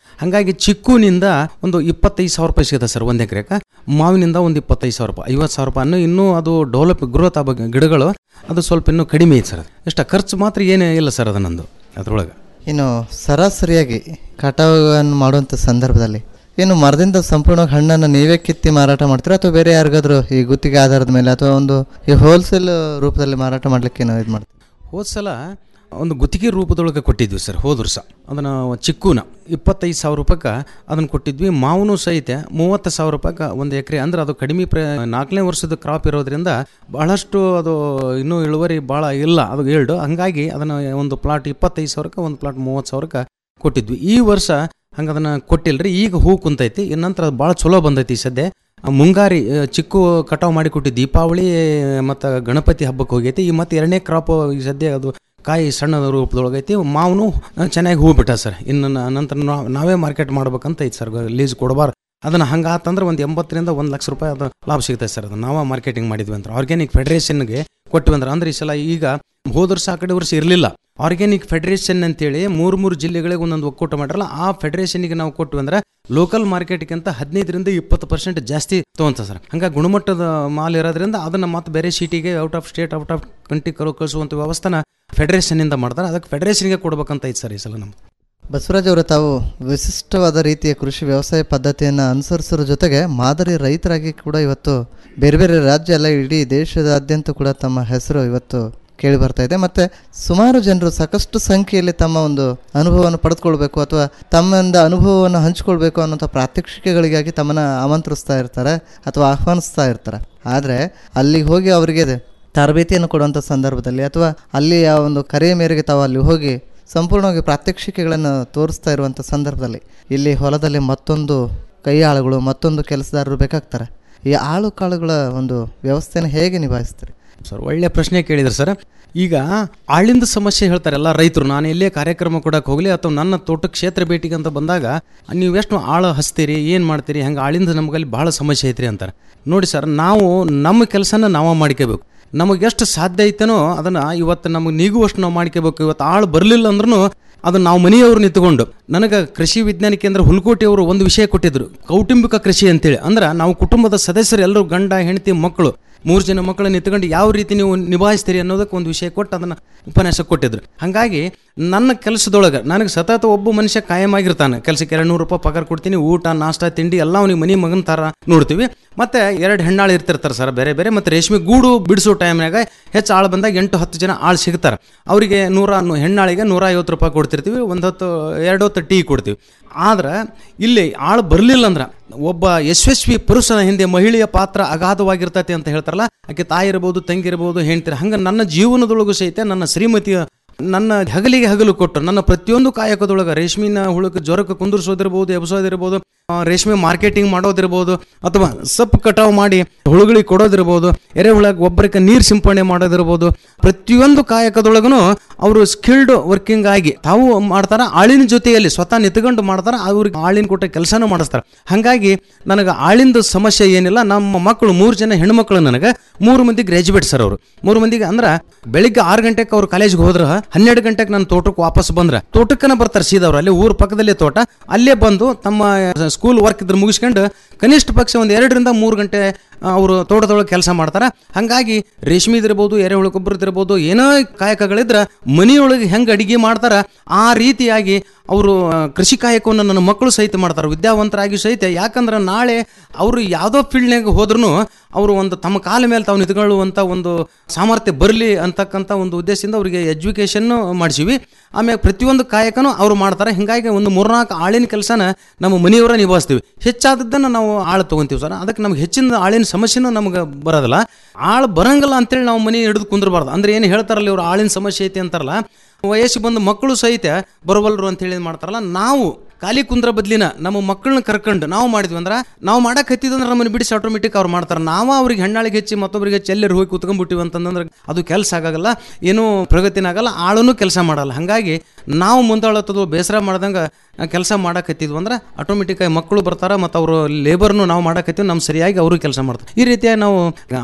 ಹಾಗಾಗಿ ಚಿಕ್ಕುನಿಂದ ಒಂದು ಇಪ್ಪತ್ತೈದು ಸಾವಿರ ರೂಪಾಯಿ ಸಿಗುತ್ತೆ ಸರ್ ಒಂದು ಎಕರೆಗೆ ಮಾವಿನಿಂದ ಒಂದು ಇಪ್ಪತ್ತೈದು ಸಾವಿರ ರೂಪಾಯಿ ಐವತ್ತು ಸಾವಿರ ರೂಪಾಯಿ ಅನ್ನೋ ಇನ್ನೂ ಅದು ಡೆವಲಪ್ ಗ್ರೋತ್ ಆಗೋ ಗಿಡಗಳು ಅದು ಸ್ವಲ್ಪ ಇನ್ನೂ ಕಡಿಮೆ ಐತೆ ಸರ್ ಎಷ್ಟು ಖರ್ಚು ಮಾತ್ರ ಏನೇ ಇಲ್ಲ ಸರ್ ಅದು ನಂದು ಅದ್ರೊಳಗೆ ಇನ್ನು ಸರಾಸರಿಯಾಗಿ ಕಟಾವನ್ನು ಮಾಡುವಂಥ ಸಂದರ್ಭದಲ್ಲಿ ಏನು ಮರದಿಂದ ಸಂಪೂರ್ಣವಾಗಿ ಹಣ್ಣನ್ನು ನೀವೇ ಕಿತ್ತಿ ಮಾರಾಟ ಮಾಡ್ತೀರಾ ಅಥವಾ ಬೇರೆ ಯಾರಿಗಾದ್ರೂ ಈ ಗುತ್ತಿಗೆ ಆಧಾರದ ಮೇಲೆ ಅಥವಾ ಒಂದು ಈ ಹೋಲ್ಸೇಲ್ ರೂಪದಲ್ಲಿ ಮಾರಾಟ ಮಾಡ್ಲಿಕ್ಕೆ ಏನೋ ಇದು ಮಾಡ್ತೀರಾ ಹೋದ ಸಲ ಒಂದು ಗುತ್ತಿಗೆ ರೂಪದೊಳಗೆ ಕೊಟ್ಟಿದ್ವಿ ಸರ್ ಹೋದ ವರ್ಷ ಅದನ್ನು ಚಿಕ್ಕೂನ ಇಪ್ಪತ್ತೈದು ಸಾವಿರ ರೂಪಾಯಿಗೆ ಅದನ್ನು ಕೊಟ್ಟಿದ್ವಿ ಮಾವನು ಸಹಿತ ಮೂವತ್ತು ಸಾವಿರ ರೂಪಾಯಿಗೆ ಒಂದು ಎಕರೆ ಅಂದ್ರೆ ಅದು ಕಡಿಮೆ ಪ್ರ ನಾಲ್ಕನೇ ವರ್ಷದ ಕ್ರಾಪ್ ಇರೋದ್ರಿಂದ ಭಾಳಷ್ಟು ಅದು ಇನ್ನೂ ಇಳುವರಿ ಭಾಳ ಇಲ್ಲ ಅದು ಏಳ್ಡು ಹಂಗಾಗಿ ಅದನ್ನು ಒಂದು ಪ್ಲಾಟ್ ಇಪ್ಪತ್ತೈದು ಸಾವಿರಕ್ಕೆ ಒಂದು ಪ್ಲಾಟ್ ಮೂವತ್ತು ಸಾವಿರಕ್ಕೆ ಕೊಟ್ಟಿದ್ವಿ ಈ ವರ್ಷ ಹಂಗೆ ಅದನ್ನು ಕೊಟ್ಟಿಲ್ರಿ ಈಗ ಹೂ ಕುಂತೈತಿ ಇನ್ನು ನಂತರ ಅದು ಭಾಳ ಚಲೋ ಬಂದೈತಿ ಈ ಸದ್ಯ ಆ ಮುಂಗಾರಿ ಆ, ಚಿಕ್ಕು ಕಟಾವು ಮಾಡಿ ಕೊಟ್ಟು ದೀಪಾವಳಿ ಮತ್ತು ಗಣಪತಿ ಹಬ್ಬಕ್ಕೆ ಹೋಗೈತಿ ಈ ಮತ್ತು ಎರಡನೇ ಕ್ರಾಪ್ ಈ ಸದ್ಯ ಅದು ಕಾಯಿ ಸಣ್ಣ ರೂಪದೊಳಗೈತಿ ಮಾವನು ಚೆನ್ನಾಗಿ ಹೂ ಬಿಟ್ಟ ಸರ್ ಇನ್ನು ನ- ನಂತರ ನಾವ್- ನಾವೇ ಮಾರ್ಕೆಟ್ ಮಾಡ್ಬೇಕಂತ ಐತಿ ಸರ್ ಲೀಸ್ ಕೊಡಬಾರ್ದು ಅದನ್ನು ಹಂಗೆ ಆತಂದ್ರೆ ಒಂದು ಎಂಬತ್ತರಿಂದ ಒಂದು ಲಕ್ಷ ರೂಪಾಯಿ ಅದು ಲಾಭ ಸಿಗ್ತೈತೆ ಸರ್ ಅದು ನಾವೇ ಮಾರ್ಕೆಟಿಂಗ್ ಮಾಡಿದ್ವಿ ಅಂತ ಆರ್ಗ್ಯಾನಿಕ್ ಫೆಡರೇಷನ್ಗೆ ಕೊಟ್ಟಿವಿ ಅಂದ್ರೆ ಅಂದ್ರೆ ಈ ಸಲ ಈಗ ಹೋದ ವರ್ಷ ಆ ಕಡೆ ವರ್ಷ ಇರಲಿಲ್ಲ ಆರ್ಗ್ಯಾನಿಕ್ ಫೆಡರೇಷನ್ ಅಂತೇಳಿ ಮೂರು ಮೂರು ಜಿಲ್ಲೆಗಳಿಗೆ ಒಂದೊಂದು ಒಕ್ಕೂಟ ಮಾಡಿರಲ್ಲ ಆ ಫೆಡರೇಷನ್ಗೆ ನಾವು ಕೊಟ್ಟು ಅಂದ್ರೆ ಲೋಕಲ್ ಮಾರ್ಕೆಟ್ಗಿಂತ ಹದಿನೈದರಿಂದ ಇಪ್ಪತ್ತು ಪರ್ಸೆಂಟ್ ಜಾಸ್ತಿ ತೊಗೊಂತ ಸರ್ ಹಂಗಾಗಿ ಗುಣಮಟ್ಟದ ಮಾಲ್ ಇರೋದ್ರಿಂದ ಅದನ್ನು ಮತ್ತೆ ಬೇರೆ ಸಿಟಿಗೆ out of state out of country ಕರೋ ಕಳಿಸುವಂಥ ವ್ಯವಸ್ಥೆನ ಫೆಡರೇಷನ್ನಿಂದ ಮಾಡ್ತಾರೆ ಅದಕ್ಕೆ ಫೆಡರೇಷನ್ಗೆ ಕೊಡ್ಬೇಕಂತ ಐತೆ ಸರ್ ಈ ಸಲ ನಮ್ಗೆ ಬಸವರಾಜ್ ಅವರ ತಾವು ವಿಶಿಷ್ಟವಾದ ರೀತಿಯ ಕೃಷಿ ವ್ಯವಸಾಯ ಪದ್ಧತಿಯನ್ನು ಅನುಸರಿಸೋದ್ರ ಜೊತೆಗೆ ಮಾದರಿ ರೈತರಾಗಿ ಕೂಡ ಇವತ್ತು ಬೇರೆ ಬೇರೆ ರಾಜ್ಯ ಅಲ್ಲ ಇಡೀ ದೇಶದಾದ್ಯಂತ ಕೂಡ ತಮ್ಮ ಹೆಸರು ಇವತ್ತು ಕೇಳಿ ಬರ್ತಾ ಇದೆ ಮತ್ತು ಸುಮಾರು ಜನರು ಸಾಕಷ್ಟು ಸಂಖ್ಯೆಯಲ್ಲಿ ತಮ್ಮ ಒಂದು ಅನುಭವವನ್ನು ಪಡೆದುಕೊಳ್ಬೇಕು ಅಥವಾ ತಮ್ಮಿಂದ ಅನುಭವವನ್ನು ಹಂಚಿಕೊಳ್ಬೇಕು ಅನ್ನೋಂಥ ಪ್ರಾತ್ಯಕ್ಷಿಕೆಗಳಿಗಾಗಿ ತಮ್ಮನ್ನು ಆಮಂತ್ರಿಸ್ತಾ ಇರ್ತಾರೆ ಅಥವಾ ಆಹ್ವಾನಿಸ್ತಾ ಇರ್ತಾರೆ ಆದರೆ ಅಲ್ಲಿಗೆ ಹೋಗಿ ಅವರಿಗೆ ತರಬೇತಿಯನ್ನು ಕೊಡುವಂಥ ಸಂದರ್ಭದಲ್ಲಿ ಅಥವಾ ಅಲ್ಲಿ ಆ ಒಂದು ಕರೆಯ ಮೇರೆಗೆ ತಾವು ಅಲ್ಲಿ ಹೋಗಿ ಸಂಪೂರ್ಣವಾಗಿ ಪ್ರಾತ್ಯಕ್ಷಿಕೆಗಳನ್ನು ತೋರಿಸ್ತಾ ಇರುವಂಥ ಸಂದರ್ಭದಲ್ಲಿ ಇಲ್ಲಿ ಹೊಲದಲ್ಲಿ ಮತ್ತೊಂದು ಕೈ ಆಳುಗಳು ಮತ್ತೊಂದು ಕೆಲಸದಾರರು ಬೇಕಾಗ್ತಾರೆ ಈ ಆಳು ಕಾಳುಗಳ ಒಂದು ವ್ಯವಸ್ಥೆನ ಹೇಗೆ ನಿಭಾಯಿಸ್ತಾರೆ ಸರ್ ಒಳ್ಳೆ ಪ್ರಶ್ನೆ ಕೇಳಿದ್ರು ಸರ್ ಈಗ ಆಳಿಂದ ಸಮಸ್ಯೆ ಹೇಳ್ತಾರೆ ಎಲ್ಲ ರೈತರು ನಾನು ಎಲ್ಲೇ ಕಾರ್ಯಕ್ರಮ ಕೊಡಕ್ಕೆ ಹೋಗಲಿ ಅಥವಾ ನನ್ನ ತೋಟ ಕ್ಷೇತ್ರ ಭೇಟಿಗೆ ಅಂತ ಬಂದಾಗ ನೀವು ಎಷ್ಟು ಆಳು ಹಚ್ತೀರಿ ಏನು ಮಾಡ್ತೀರಿ ಹಂಗೆ ಆಳಿಂದ ನಮಗಲ್ಲಿ ಭಾಳ ಸಮಸ್ಯೆ ಐತ್ರಿ ಅಂತಾರೆ ನೋಡಿ ಸರ್ ನಾವು ನಮ್ಮ ಕೆಲಸನ ನಾವು ಮಾಡ್ಕೋಬೇಕು ನಮಗೆ ಎಷ್ಟು ಸಾಧ್ಯ ಐತೇನೋ ಅದನ್ನು ಇವತ್ತು ನಮಗೆ ನೀಗುವಷ್ಟು ನಾವು ಮಾಡ್ಕೋಬೇಕು ಇವತ್ತು ಆಳು ಬರಲಿಲ್ಲ ಅಂದ್ರೂ ಅದು ನಾವು ಮನೆಯವರು ನಿಂತ್ಕೊಂಡು ನನಗೆ ಕೃಷಿ ವಿಜ್ಞಾನ ಕೇಂದ್ರ ಹುಲ್ಕೋಟಿ ಅವರು ಒಂದು ವಿಷಯ ಕೊಟ್ಟಿದ್ರು ಕೌಟುಂಬಿಕ ಕೃಷಿ ಅಂತೇಳಿ ಅಂದ್ರೆ ನಾವು ಕುಟುಂಬದ ಸದಸ್ಯರು ಎಲ್ಲರೂ ಗಂಡ ಹೆಂಡತಿ ಮಕ್ಕಳು ಮೂರು ಜನ ಮಕ್ಕಳು ನಿಂತ್ಕೊಂಡು ಯಾವ ರೀತಿ ನೀವು ನಿಭಾಯಿಸ್ತೀರಿ ಅನ್ನೋದಕ್ಕೆ ಒಂದು ವಿಷಯ ಕೊಟ್ಟು ಅದನ್ನು ಉಪನ್ಯಾಸ ಕೊಟ್ಟಿದ್ರು ಹಾಗಾಗಿ ನನ್ನ ಕೆಲಸದೊಳಗೆ ನನಗೆ ಸತತ ಒಬ್ಬ ಮನುಷ್ಯ ಕಾಯಮಾಗಿರ್ತಾನೆ ಕೆಲಸಕ್ಕೆ ಎರಡು ನೂರು ರೂಪಾಯಿ ಪಗಾರ ಕೊಡ್ತೀನಿ ಊಟ ನಾಷ್ಟ ತಿಂಡಿ ಎಲ್ಲ ಅವ್ನಿಗೆ ಮನೆ ಮಗನ ಥರ ನೋಡ್ತೀವಿ ಮತ್ತೆ ಎರಡು ಹೆಣ್ಣಾಳು ಇರ್ತಿರ್ತಾರೆ ಸರ್ ಬೇರೆ ಬೇರೆ ಮತ್ತು ರೇಷ್ಮೆ ಗೂಡು ಬಿಡಿಸೋ ಟೈಮ್ನಾಗ ಹೆಚ್ಚು ಆಳು ಬಂದಾಗ ಎಂಟು ಹತ್ತು ಜನ ಆಳು ಸಿಗ್ತಾರೆ ಅವರಿಗೆ ನೂರ ನು- ಹೆಣ್ಣಾಳಿಗೆ ನೂರ ಐವತ್ತು ರೂಪಾಯಿ ಕೊಡ್ತಿರ್ತೀವಿ ಒಂದು ಹೊತ್ತು ಎರಡು ಹೊತ್ತು ಟೀ ಕೊಡ್ತೀವಿ ಆದ್ರೆ ಇಲ್ಲಿ ಆಳು ಬರಲಿಲ್ಲ ಅಂದ್ರೆ ಒಬ್ಬ ಯಶಸ್ವಿ ಪುರುಷನ ಹಿಂದೆ ಮಹಿಳೆಯ ಪಾತ್ರ ಅಗಾಧವಾಗಿರ್ತೈತೆ ಅಂತ ಹೇಳ್ತಾರಲ್ಲ ಆಕೆ ತಾಯಿ ಇರ್ಬೋದು ತಂಗಿ ಇರ್ಬೋದು ಹೆಣ್ತಿರ ಹಂಗೆ ನನ್ನ ಜೀವನದೊಳಗೂ ಸಹಿತ ನನ್ನ ಶ್ರೀಮತಿಯ ನನ್ನ ಹಗಲಿಗೆ ಹಗಲು ಕೊಟ್ಟು ನನ್ನ ಪ್ರತಿಯೊಂದು ಕಾಯಕದೊಳಗೆ ರೇಷ್ಮಿನ ಹುಳಕ್ಕೆ ಜ್ವರಕ್ಕೆ ಕುಂದಿರ್ಸೋದಿರ್ಬೋದು ಎಬ್ಸೋದಿರ್ಬೋದು ಆ, ರೇಷ್ಮೆ ಮಾರ್ಕೆಟಿಂಗ್ ಮಾಡೋದಿರ್ಬೋದು ಅಥವಾ ಸೊಪ್ಪು ಕಟಾವು ಮಾಡಿ ಹುಳುಗಳಿಗೆ ಕೊಡೋದಿರ್ಬೋದು ಎರೆಹುಳ ಗೊಬ್ಬರಕ್ಕೆ ನೀರು ಸಿಂಪಡಣೆ ಮಾಡೋದಿರ್ಬೋದು ಪ್ರತಿಯೊಂದು ಕಾಯಕದೊಳಗೂ ಅವರು ಸ್ಕಿಲ್ಡ್ ವರ್ಕಿಂಗ್ ಆಗಿ ತಾವು ಮಾಡ್ತಾರೆ ಆಳಿನ ಜೊತೆಯಲ್ಲಿ ಸ್ವತಃ ನಿಂತ್ಕೊಂಡು ಮಾಡ್ತಾರೆ ಅವ್ರಿಗೆ ಆಳಿನ ಕೊಟ್ಟ ಕೆಲಸನೂ ಮಾಡಿಸ್ತಾರೆ ಹಾಗಾಗಿ ನನಗೆ ಆಳಿಂದ ಸಮಸ್ಯೆ ಏನಿಲ್ಲ ನಮ್ಮ ಮಕ್ಕಳು ಮೂರು ಜನ ಹೆಣ್ಮಕ್ಳು ನನಗೆ ಮೂರು ಮಂದಿ ಗ್ರಾಜುಯೇಟ್ ಸರ್ ಅವರು ಮೂರು ಮಂದಿಗೆ ಅಂದ್ರೆ ಬೆಳಿಗ್ಗೆ ಆರು ಗಂಟೆಗೆ ಅವ್ರು ಕಾಲೇಜ್ಗೆ ಹೋದ್ರೆ ಹನ್ನೆರಡು ಗಂಟೆಗೆ ನನ್ನ ತೋಟಕ್ಕೆ ವಾಪಸ್ ಬಂದ್ರೆ ತೋಟಕ್ಕನ ಬರ್ತಾರೆ ಸೀದಾ ಅವ್ರು ಅಲ್ಲಿ ಊರ ಪಕ್ಕದಲ್ಲೇ ತೋಟ ಅಲ್ಲೇ ಬಂದು ತಮ್ಮ ಸ್ಕೂಲ್ ವರ್ಕ್ ಇದ್ರೆ ಮುಗಿಸ್ಕೊಂಡು ಕನಿಷ್ಠ ಪಕ್ಷ ಒಂದು ಎರಡರಿಂದ ಮೂರು ಗಂಟೆ ಅವರು ತೋಟದೊಳಗೆ ಕೆಲಸ ಮಾಡ್ತಾರೆ ಹಾಗಾಗಿ ರೇಷ್ಮೆದಿರ್ಬೋದು ಎರೆಹುಳು ಗೊಬ್ಬರದಿರ್ಬೋದು ಏನೋ ಕಾಯಕಗಳಿದ್ರೆ ಮನೆಯೊಳಗೆ ಹೆಂಗೆ ಅಡಿಗೆ ಮಾಡ್ತಾರೆ ಆ ರೀತಿಯಾಗಿ ಅವರು ಕೃಷಿ ಕಾಯಕವನ್ನು ನನ್ನ ಮಕ್ಕಳು ಸಹಿತ ಮಾಡ್ತಾರೆ ವಿದ್ಯಾವಂತರಾಗಿ ಸಹಿತ ಯಾಕಂದ್ರೆ ನಾಳೆ ಅವರು ಯಾವುದೋ ಫೀಲ್ಡ್ನಾಗ ಹೋದ್ರೂ ಅವರು ಒಂದು ತಮ್ಮ ಕಾಲ ಮೇಲೆ ತಾವು ನಿಂತ್ಕೊಳ್ಳುವಂಥ ಒಂದು ಸಾಮರ್ಥ್ಯ ಬರಲಿ ಅಂತಕ್ಕಂಥ ಒಂದು ಉದ್ದೇಶದಿಂದ ಅವರಿಗೆ ಎಜುಕೇಷನ್ ಮಾಡಿಸಿವಿ ಆಮೇಲೆ ಪ್ರತಿಯೊಂದು ಕಾಯಕನೂ ಅವರು ಮಾಡ್ತಾರೆ ಹಿಂಗಾಗಿ ಒಂದು ಮೂರ್ನಾಲ್ಕು ಆಳಿನ ಕೆಲಸನ ನಮ್ಮ ಮನೆಯವರ ನಿಭಾಯಿಸ್ತೀವಿ ಹೆಚ್ಚಾದದ್ದನ್ನು ನಾವು ಆಳು ತೊಗೊಂತೀವಿ ಸರ್ ಅದಕ್ಕೆ ನಮ್ಗೆ ಹೆಚ್ಚಿನ ಆಳಿನ ಸಮಸ್ಯೆನೂ ನಮ್ಗೆ ಬರೋದಿಲ್ಲ ಆಳು ಬರಂಗಿಲ್ಲ ಅಂತೇಳಿ ನಾವು ಮನೆ ಹಿಡಿದು ಕುಂದ್ರಬಾರ್ದು ಅಂದ್ರೆ ಏನು ಹೇಳ್ತಾರಲ್ಲ ಇವರು ಆಳಿನ ಸಮಸ್ಯೆ ಐತಿ ಅಂತಾರಲ್ಲ ವಯಸ್ಸು ಬಂದು ಮಕ್ಕಳು ಸಹಿತ ಬರವಲ್ರು ಅಂತ ಹೇಳಿ ಮಾಡ್ತಾರಲ್ಲ ನಾವು ಖಾಲಿ ಕುಂದ್ರ ಬದ್ಲಿನ ನಮ್ಮ ಮಕ್ಕಳನ್ನ ಕರ್ಕೊಂಡು ನಾವು ಮಾಡಿದ್ವಿ ಅಂದ್ರೆ ನಾವು ಮಾಡಕ್ಕೆ ಹತ್ತಿದಂದ್ರೆ ನಮ್ಮನ್ನು ಬಿಡಿಸಿ ಆಟೋಮೆಟಿಕ್ ಅವ್ರು ಮಾಡ್ತಾರೆ ನಾವು ಅವ್ರಿಗೆ ಹೆಣ್ಣಾಳಿಗೆ ಹೆಚ್ಚಿ ಮತ್ತೊಬ್ಬರಿಗೆ ಹೆಚ್ಚಿ ಎಲ್ಲರೂ ಹೋಗಿ ಕುತ್ಕೊಂಡ್ಬಿಟ್ಟಿವಿ ಅಂತಂದ್ರೆ ಅದು ಕೆಲಸ ಆಗೋಲ್ಲ ಏನೂ ಪ್ರಗತಿನ ಆಗಲ್ಲ ಆಳೂ ಕೆಲಸ ಮಾಡಲ್ಲ ಹಾಗಾಗಿ ನಾವು ಮುಂದಾಳತ್ತದು ಬೇಸರ ಮಾಡ್ದಂಗೆ ಕೆಲಸ ಮಾಡಕ್ಕೆ ಹತ್ತಿದ್ವಿ ಅಂದ್ರೆ ಆಟೋಮೆಟಿಕ್ಕಾಗಿ ಮಕ್ಕಳು ಬರ್ತಾರೆ ಮತ್ತು ಅವರು ಲೇಬರ್ನು ನಾವು ಮಾಡಕ್ಕೆ ಹತ್ತೀವಿ ನಮ್ಮ ಸರಿಯಾಗಿ ಅವರು ಕೆಲಸ ಮಾಡ್ತಾರೆ ಈ ರೀತಿಯಾಗಿ ನಾವು ಆಳಿನ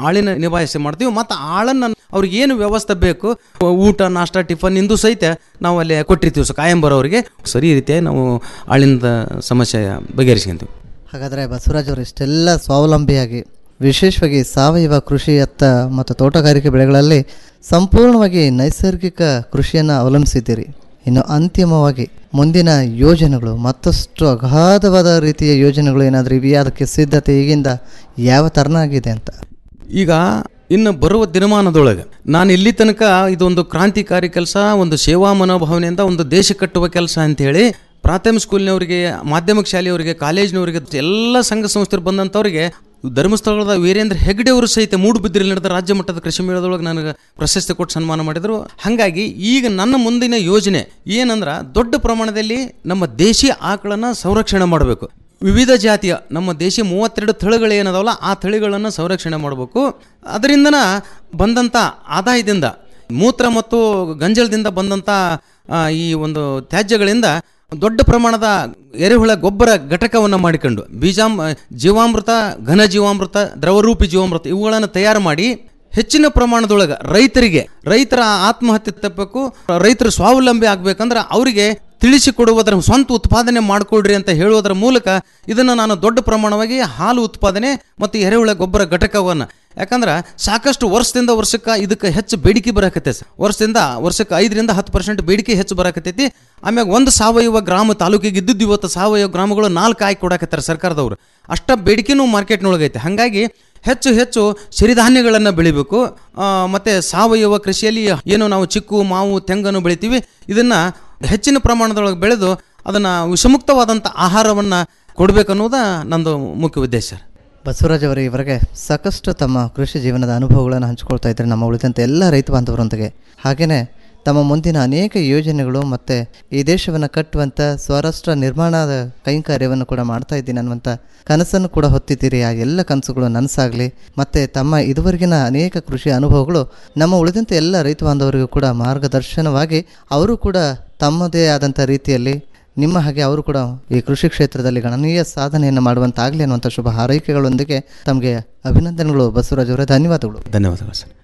ನಿಭಾಯಿಸಿ ಮಾಡ್ತೀವಿ ಮತ್ತು ಆಳನ್ನು ಅವ್ರಿಗೆ ಏನು ವ್ಯವಸ್ಥೆ ಬೇಕು ಊಟ ನಾಷ್ಟ ಟಿಫನ್ ಇಂದು ಸಹಿತ ನಾವು ಅಲ್ಲಿ ಕೊಟ್ಟಿರ್ತೀವಿ ಸೊ ಕಾಯಂ ಬರೋರಿಗೆ ಸರಿ ರೀತಿಯಾಗಿ ನಾವು ಆಳಿಂದ ಸಮಸ್ಯೆ ಬಗೆಹರಿಸ್ಕೊಂತೀವಿ ಹಾಗಾದರೆ ಬಸವರಾಜ್ ಅವರು ಇಷ್ಟೆಲ್ಲ ಸ್ವಾವಲಂಬಿಯಾಗಿ ವಿಶೇಷವಾಗಿ ಸಾವಯವ ಕೃಷಿಯತ್ತ ಮತ್ತು ತೋಟಗಾರಿಕೆ ಬೆಳೆಗಳಲ್ಲಿ ಸಂಪೂರ್ಣವಾಗಿ ನೈಸರ್ಗಿಕ ಕೃಷಿಯನ್ನು ಅವಲಂಬಿಸಿದ್ದೀರಿ ಇನ್ನು ಅಂತಿಮವಾಗಿ ಮುಂದಿನ ಯೋಜನೆಗಳು ಮತ್ತಷ್ಟು ಅಗಾಧವಾದ ರೀತಿಯ ಯೋಜನೆಗಳು ಏನಾದರೂ ಇವೆಯಾ ಅದಕ್ಕೆ ಸಿದ್ಧತೆ ಈಗಿಂದ ಯಾವ ಥರನಾಗಿದೆ ಅಂತ ಈಗ ಇನ್ನು ಬರುವ ದಿನಮಾನದೊಳಗೆ ನಾನು ಇಲ್ಲಿ ತನಕ ಇದೊಂದು ಕ್ರಾಂತಿಕಾರಿ ಕೆಲಸ ಒಂದು ಸೇವಾ ಮನೋಭಾವನೆಯಿಂದ ಒಂದು ದೇಶ ಕಟ್ಟುವ ಕೆಲಸ ಅಂತೇಳಿ ಪ್ರಾಥಮಿಕ ಸ್ಕೂಲ್ನವರಿಗೆ ಮಾಧ್ಯಮಿಕ ಶಾಲೆಯವರಿಗೆ ಕಾಲೇಜಿನವರಿಗೆ ಎಲ್ಲ ಸಂಘ ಸಂಸ್ಥೆರು ಬಂದಂಥವ್ರಿಗೆ ಧರ್ಮಸ್ಥಳದ ವೀರೇಂದ್ರ ಹೆಗ್ಡೆ ಅವರು ಸಹಿತ ಮೂಡುಬಿದ್ರಲ್ಲಿ ನಡೆದ ರಾಜ್ಯ ಮಟ್ಟದ ಕೃಷಿ ಮೇಳದೊಳಗೆ ನನಗೆ ಪ್ರಶಸ್ತಿ ಕೊಟ್ಟು ಸನ್ಮಾನ ಮಾಡಿದರು ಹಾಗಾಗಿ ಈಗ ನನ್ನ ಮುಂದಿನ ಯೋಜನೆ ಏನಂದ್ರೆ ದೊಡ್ಡ ಪ್ರಮಾಣದಲ್ಲಿ ನಮ್ಮ ದೇಶಿ ಆಕಳನ್ನು ಸಂರಕ್ಷಣೆ ಮಾಡಬೇಕು ವಿವಿಧ ಜಾತಿಯ ನಮ್ಮ ದೇಶಿ ಮೂವತ್ತೆರಡು ತಳಿಗಳು ಏನದಾವಲ್ಲ ಆ ತಳಿಗಳನ್ನು ಸಂರಕ್ಷಣೆ ಮಾಡಬೇಕು ಅದರಿಂದನ ಬಂದಂಥ ಆದಾಯದಿಂದ ಮೂತ್ರ ಮತ್ತು ಗಂಜಲದಿಂದ ಬಂದಂಥ ಆ, ಈ ಒಂದು ತ್ಯಾಜ್ಯಗಳಿಂದ ದೊಡ್ಡ ಪ್ರಮಾಣದ ಎರೆಹುಳ ಗೊಬ್ಬರ ಘಟಕವನ್ನು ಮಾಡಿಕೊಂಡು ಬೀಜಾಮ್ ಜೀವಾಮೃತ ಘನ ಜೀವಾಮೃತ ದ್ರವರೂಪಿ ಜೀವಾಮೃತ ಇವುಗಳನ್ನು ತಯಾರು ಮಾಡಿ ಹೆಚ್ಚಿನ ಪ್ರಮಾಣದೊಳಗೆ ರೈತರಿಗೆ ರೈತರ ಆತ್ಮಹತ್ಯೆ ತಪ್ಪಬೇಕು ರೈತರು ಸ್ವಾವಲಂಬಿ ಆಗ್ಬೇಕಂದ್ರೆ ಅವರಿಗೆ ತಿಳಿಸಿಕೊಡುವುದರ ಸ್ವಂತ ಉತ್ಪಾದನೆ ಮಾಡಿಕೊಡ್ರಿ ಅಂತ ಹೇಳುವುದರ ಮೂಲಕ ಇದನ್ನು ನಾನು ದೊಡ್ಡ ಪ್ರಮಾಣವಾಗಿ ಹಾಲು ಉತ್ಪಾದನೆ ಮತ್ತು ಎರೆಹುಳ ಗೊಬ್ಬರ ಘಟಕವನ್ನು ಯಾಕಂದ್ರೆ ಸಾಕಷ್ಟು ವರ್ಷದಿಂದ ವರ್ಷಕ್ಕೆ ಇದಕ್ಕೆ ಹೆಚ್ಚು ಬೇಡಿಕೆ ಬರಕತ್ತೆ ಸರ್ ವರ್ಷದಿಂದ ವರ್ಷಕ್ಕೆ ಐದರಿಂದ ಹತ್ತು ಪರ್ಸೆಂಟ್ ಬೇಡಿಕೆ ಹೆಚ್ಚು ಬರಕತ್ತೈತಿ ಆಮ್ಯಾಗ ಒಂದು ಸಾವಯವ ಗ್ರಾಮ ತಾಲೂಕಿಗೆ ಇದ್ದಿದ್ದು ಇವತ್ತು ಸಾವಯವ ಗ್ರಾಮಗಳು ನಾಲ್ಕು ಆಯ್ಕೆ ಕೊಡಕತ್ತಾರೆ ಸರ್ಕಾರದವರು ಅಷ್ಟ ಬೇಡಿಕೆನೂ ಮಾರ್ಕೆಟ್ನೊಳಗೈತೆ ಹಾಗಾಗಿ ಹೆಚ್ಚು ಹೆಚ್ಚು ಸಿರಿಧಾನ್ಯಗಳನ್ನು ಬೆಳಿಬೇಕು ಆ, ಮತ್ತೆ ಸಾವಯವ ಕೃಷಿಯಲ್ಲಿ ಏನು ನಾವು ಚಿಕ್ಕು ಮಾವು ತೆಂಗನ್ನು ಬೆಳಿತೀವಿ ಇದನ್ನು ಹೆಚ್ಚಿನ ಪ್ರಮಾಣದೊಳಗೆ ಬೆಳೆದು ಅದನ್ನು ವಿಷಮುಕ್ತವಾದಂಥ ಆಹಾರವನ್ನು ಕೊಡಬೇಕನ್ನೋದ ನಂದು ಮುಖ್ಯ ಉದ್ದೇಶ ಸರ್ ಬಸವರಾಜ್ ಅವರೇ ಇವರಿಗೆ ಸಾಕಷ್ಟು ತಮ್ಮ ಕೃಷಿ ಜೀವನದ ಅನುಭವಗಳನ್ನು ಹಂಚಿಕೊಳ್ತಾ ಇದ್ದಾರೆ ನಮ್ಮ ಉಳಿದಂತೆ ಎಲ್ಲ ರೈತ ಬಾಂಧವರೊಂದಿಗೆ ಹಾಗೆಯೇ ತಮ್ಮ ಮುಂದಿನ ಅನೇಕ ಯೋಜನೆಗಳು ಮತ್ತು ಈ ದೇಶವನ್ನು ಕಟ್ಟುವಂಥ ಸ್ವರಾಷ್ಟ್ರ ನಿರ್ಮಾಣದ ಕೈಂಕಾರ್ಯವನ್ನು ಕೂಡ ಮಾಡ್ತಾ ಇದ್ದೀನಿ ಅನ್ನುವಂಥ ಕನಸನ್ನು ಕೂಡ ಹೊತ್ತಿದ್ದೀರಿ ಆ ಎಲ್ಲ ಕನಸುಗಳು ನನಸಾಗಲಿ ಮತ್ತು ತಮ್ಮ ಇದುವರೆಗಿನ ಅನೇಕ ಕೃಷಿ ಅನುಭವಗಳು ನಮ್ಮ ಉಳಿದಂತೆ ಎಲ್ಲ ರೈತ ಬಾಂಧವರಿಗೂ ಕೂಡ ಮಾರ್ಗದರ್ಶನವಾಗಿ ಅವರು ಕೂಡ ತಮ್ಮದೇ ಆದಂಥ ರೀತಿಯಲ್ಲಿ ನಿಮ್ಮ ಹಾಗೆ ಅವರು ಕೂಡ ಈ ಕೃಷಿ ಕ್ಷೇತ್ರದಲ್ಲಿ ಗಣನೀಯ ಸಾಧನೆಯನ್ನು ಮಾಡುವಂತಾಗಲಿ ಅನ್ನುವಂಥ ಶುಭ ಹಾರೈಕೆಗಳೊಂದಿಗೆ ತಮಗೆ ಅಭಿನಂದನೆಗಳು ಬಸವರಾಜ್ ಅವರೇ ಧನ್ಯವಾದಗಳು ಧನ್ಯವಾದಗಳು ಸರ್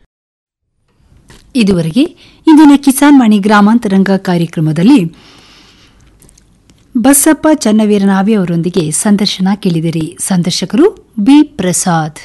ಇದುವರೆಗೆ ಇಂದಿನ ಕಿಸಾನ್ ವಾಣಿ ಗ್ರಾಮಾಂತರಂಗ ಕಾರ್ಯಕ್ರಮದಲ್ಲಿ ಬಸಪ್ಪ ಚನ್ನವೀರನಾವಿ ಅವರೊಂದಿಗೆ ಸಂದರ್ಶನ ಕೇಳಿದಿರಿ ಸಂದರ್ಶಕರು ಬಿ ಪ್ರಸಾದ್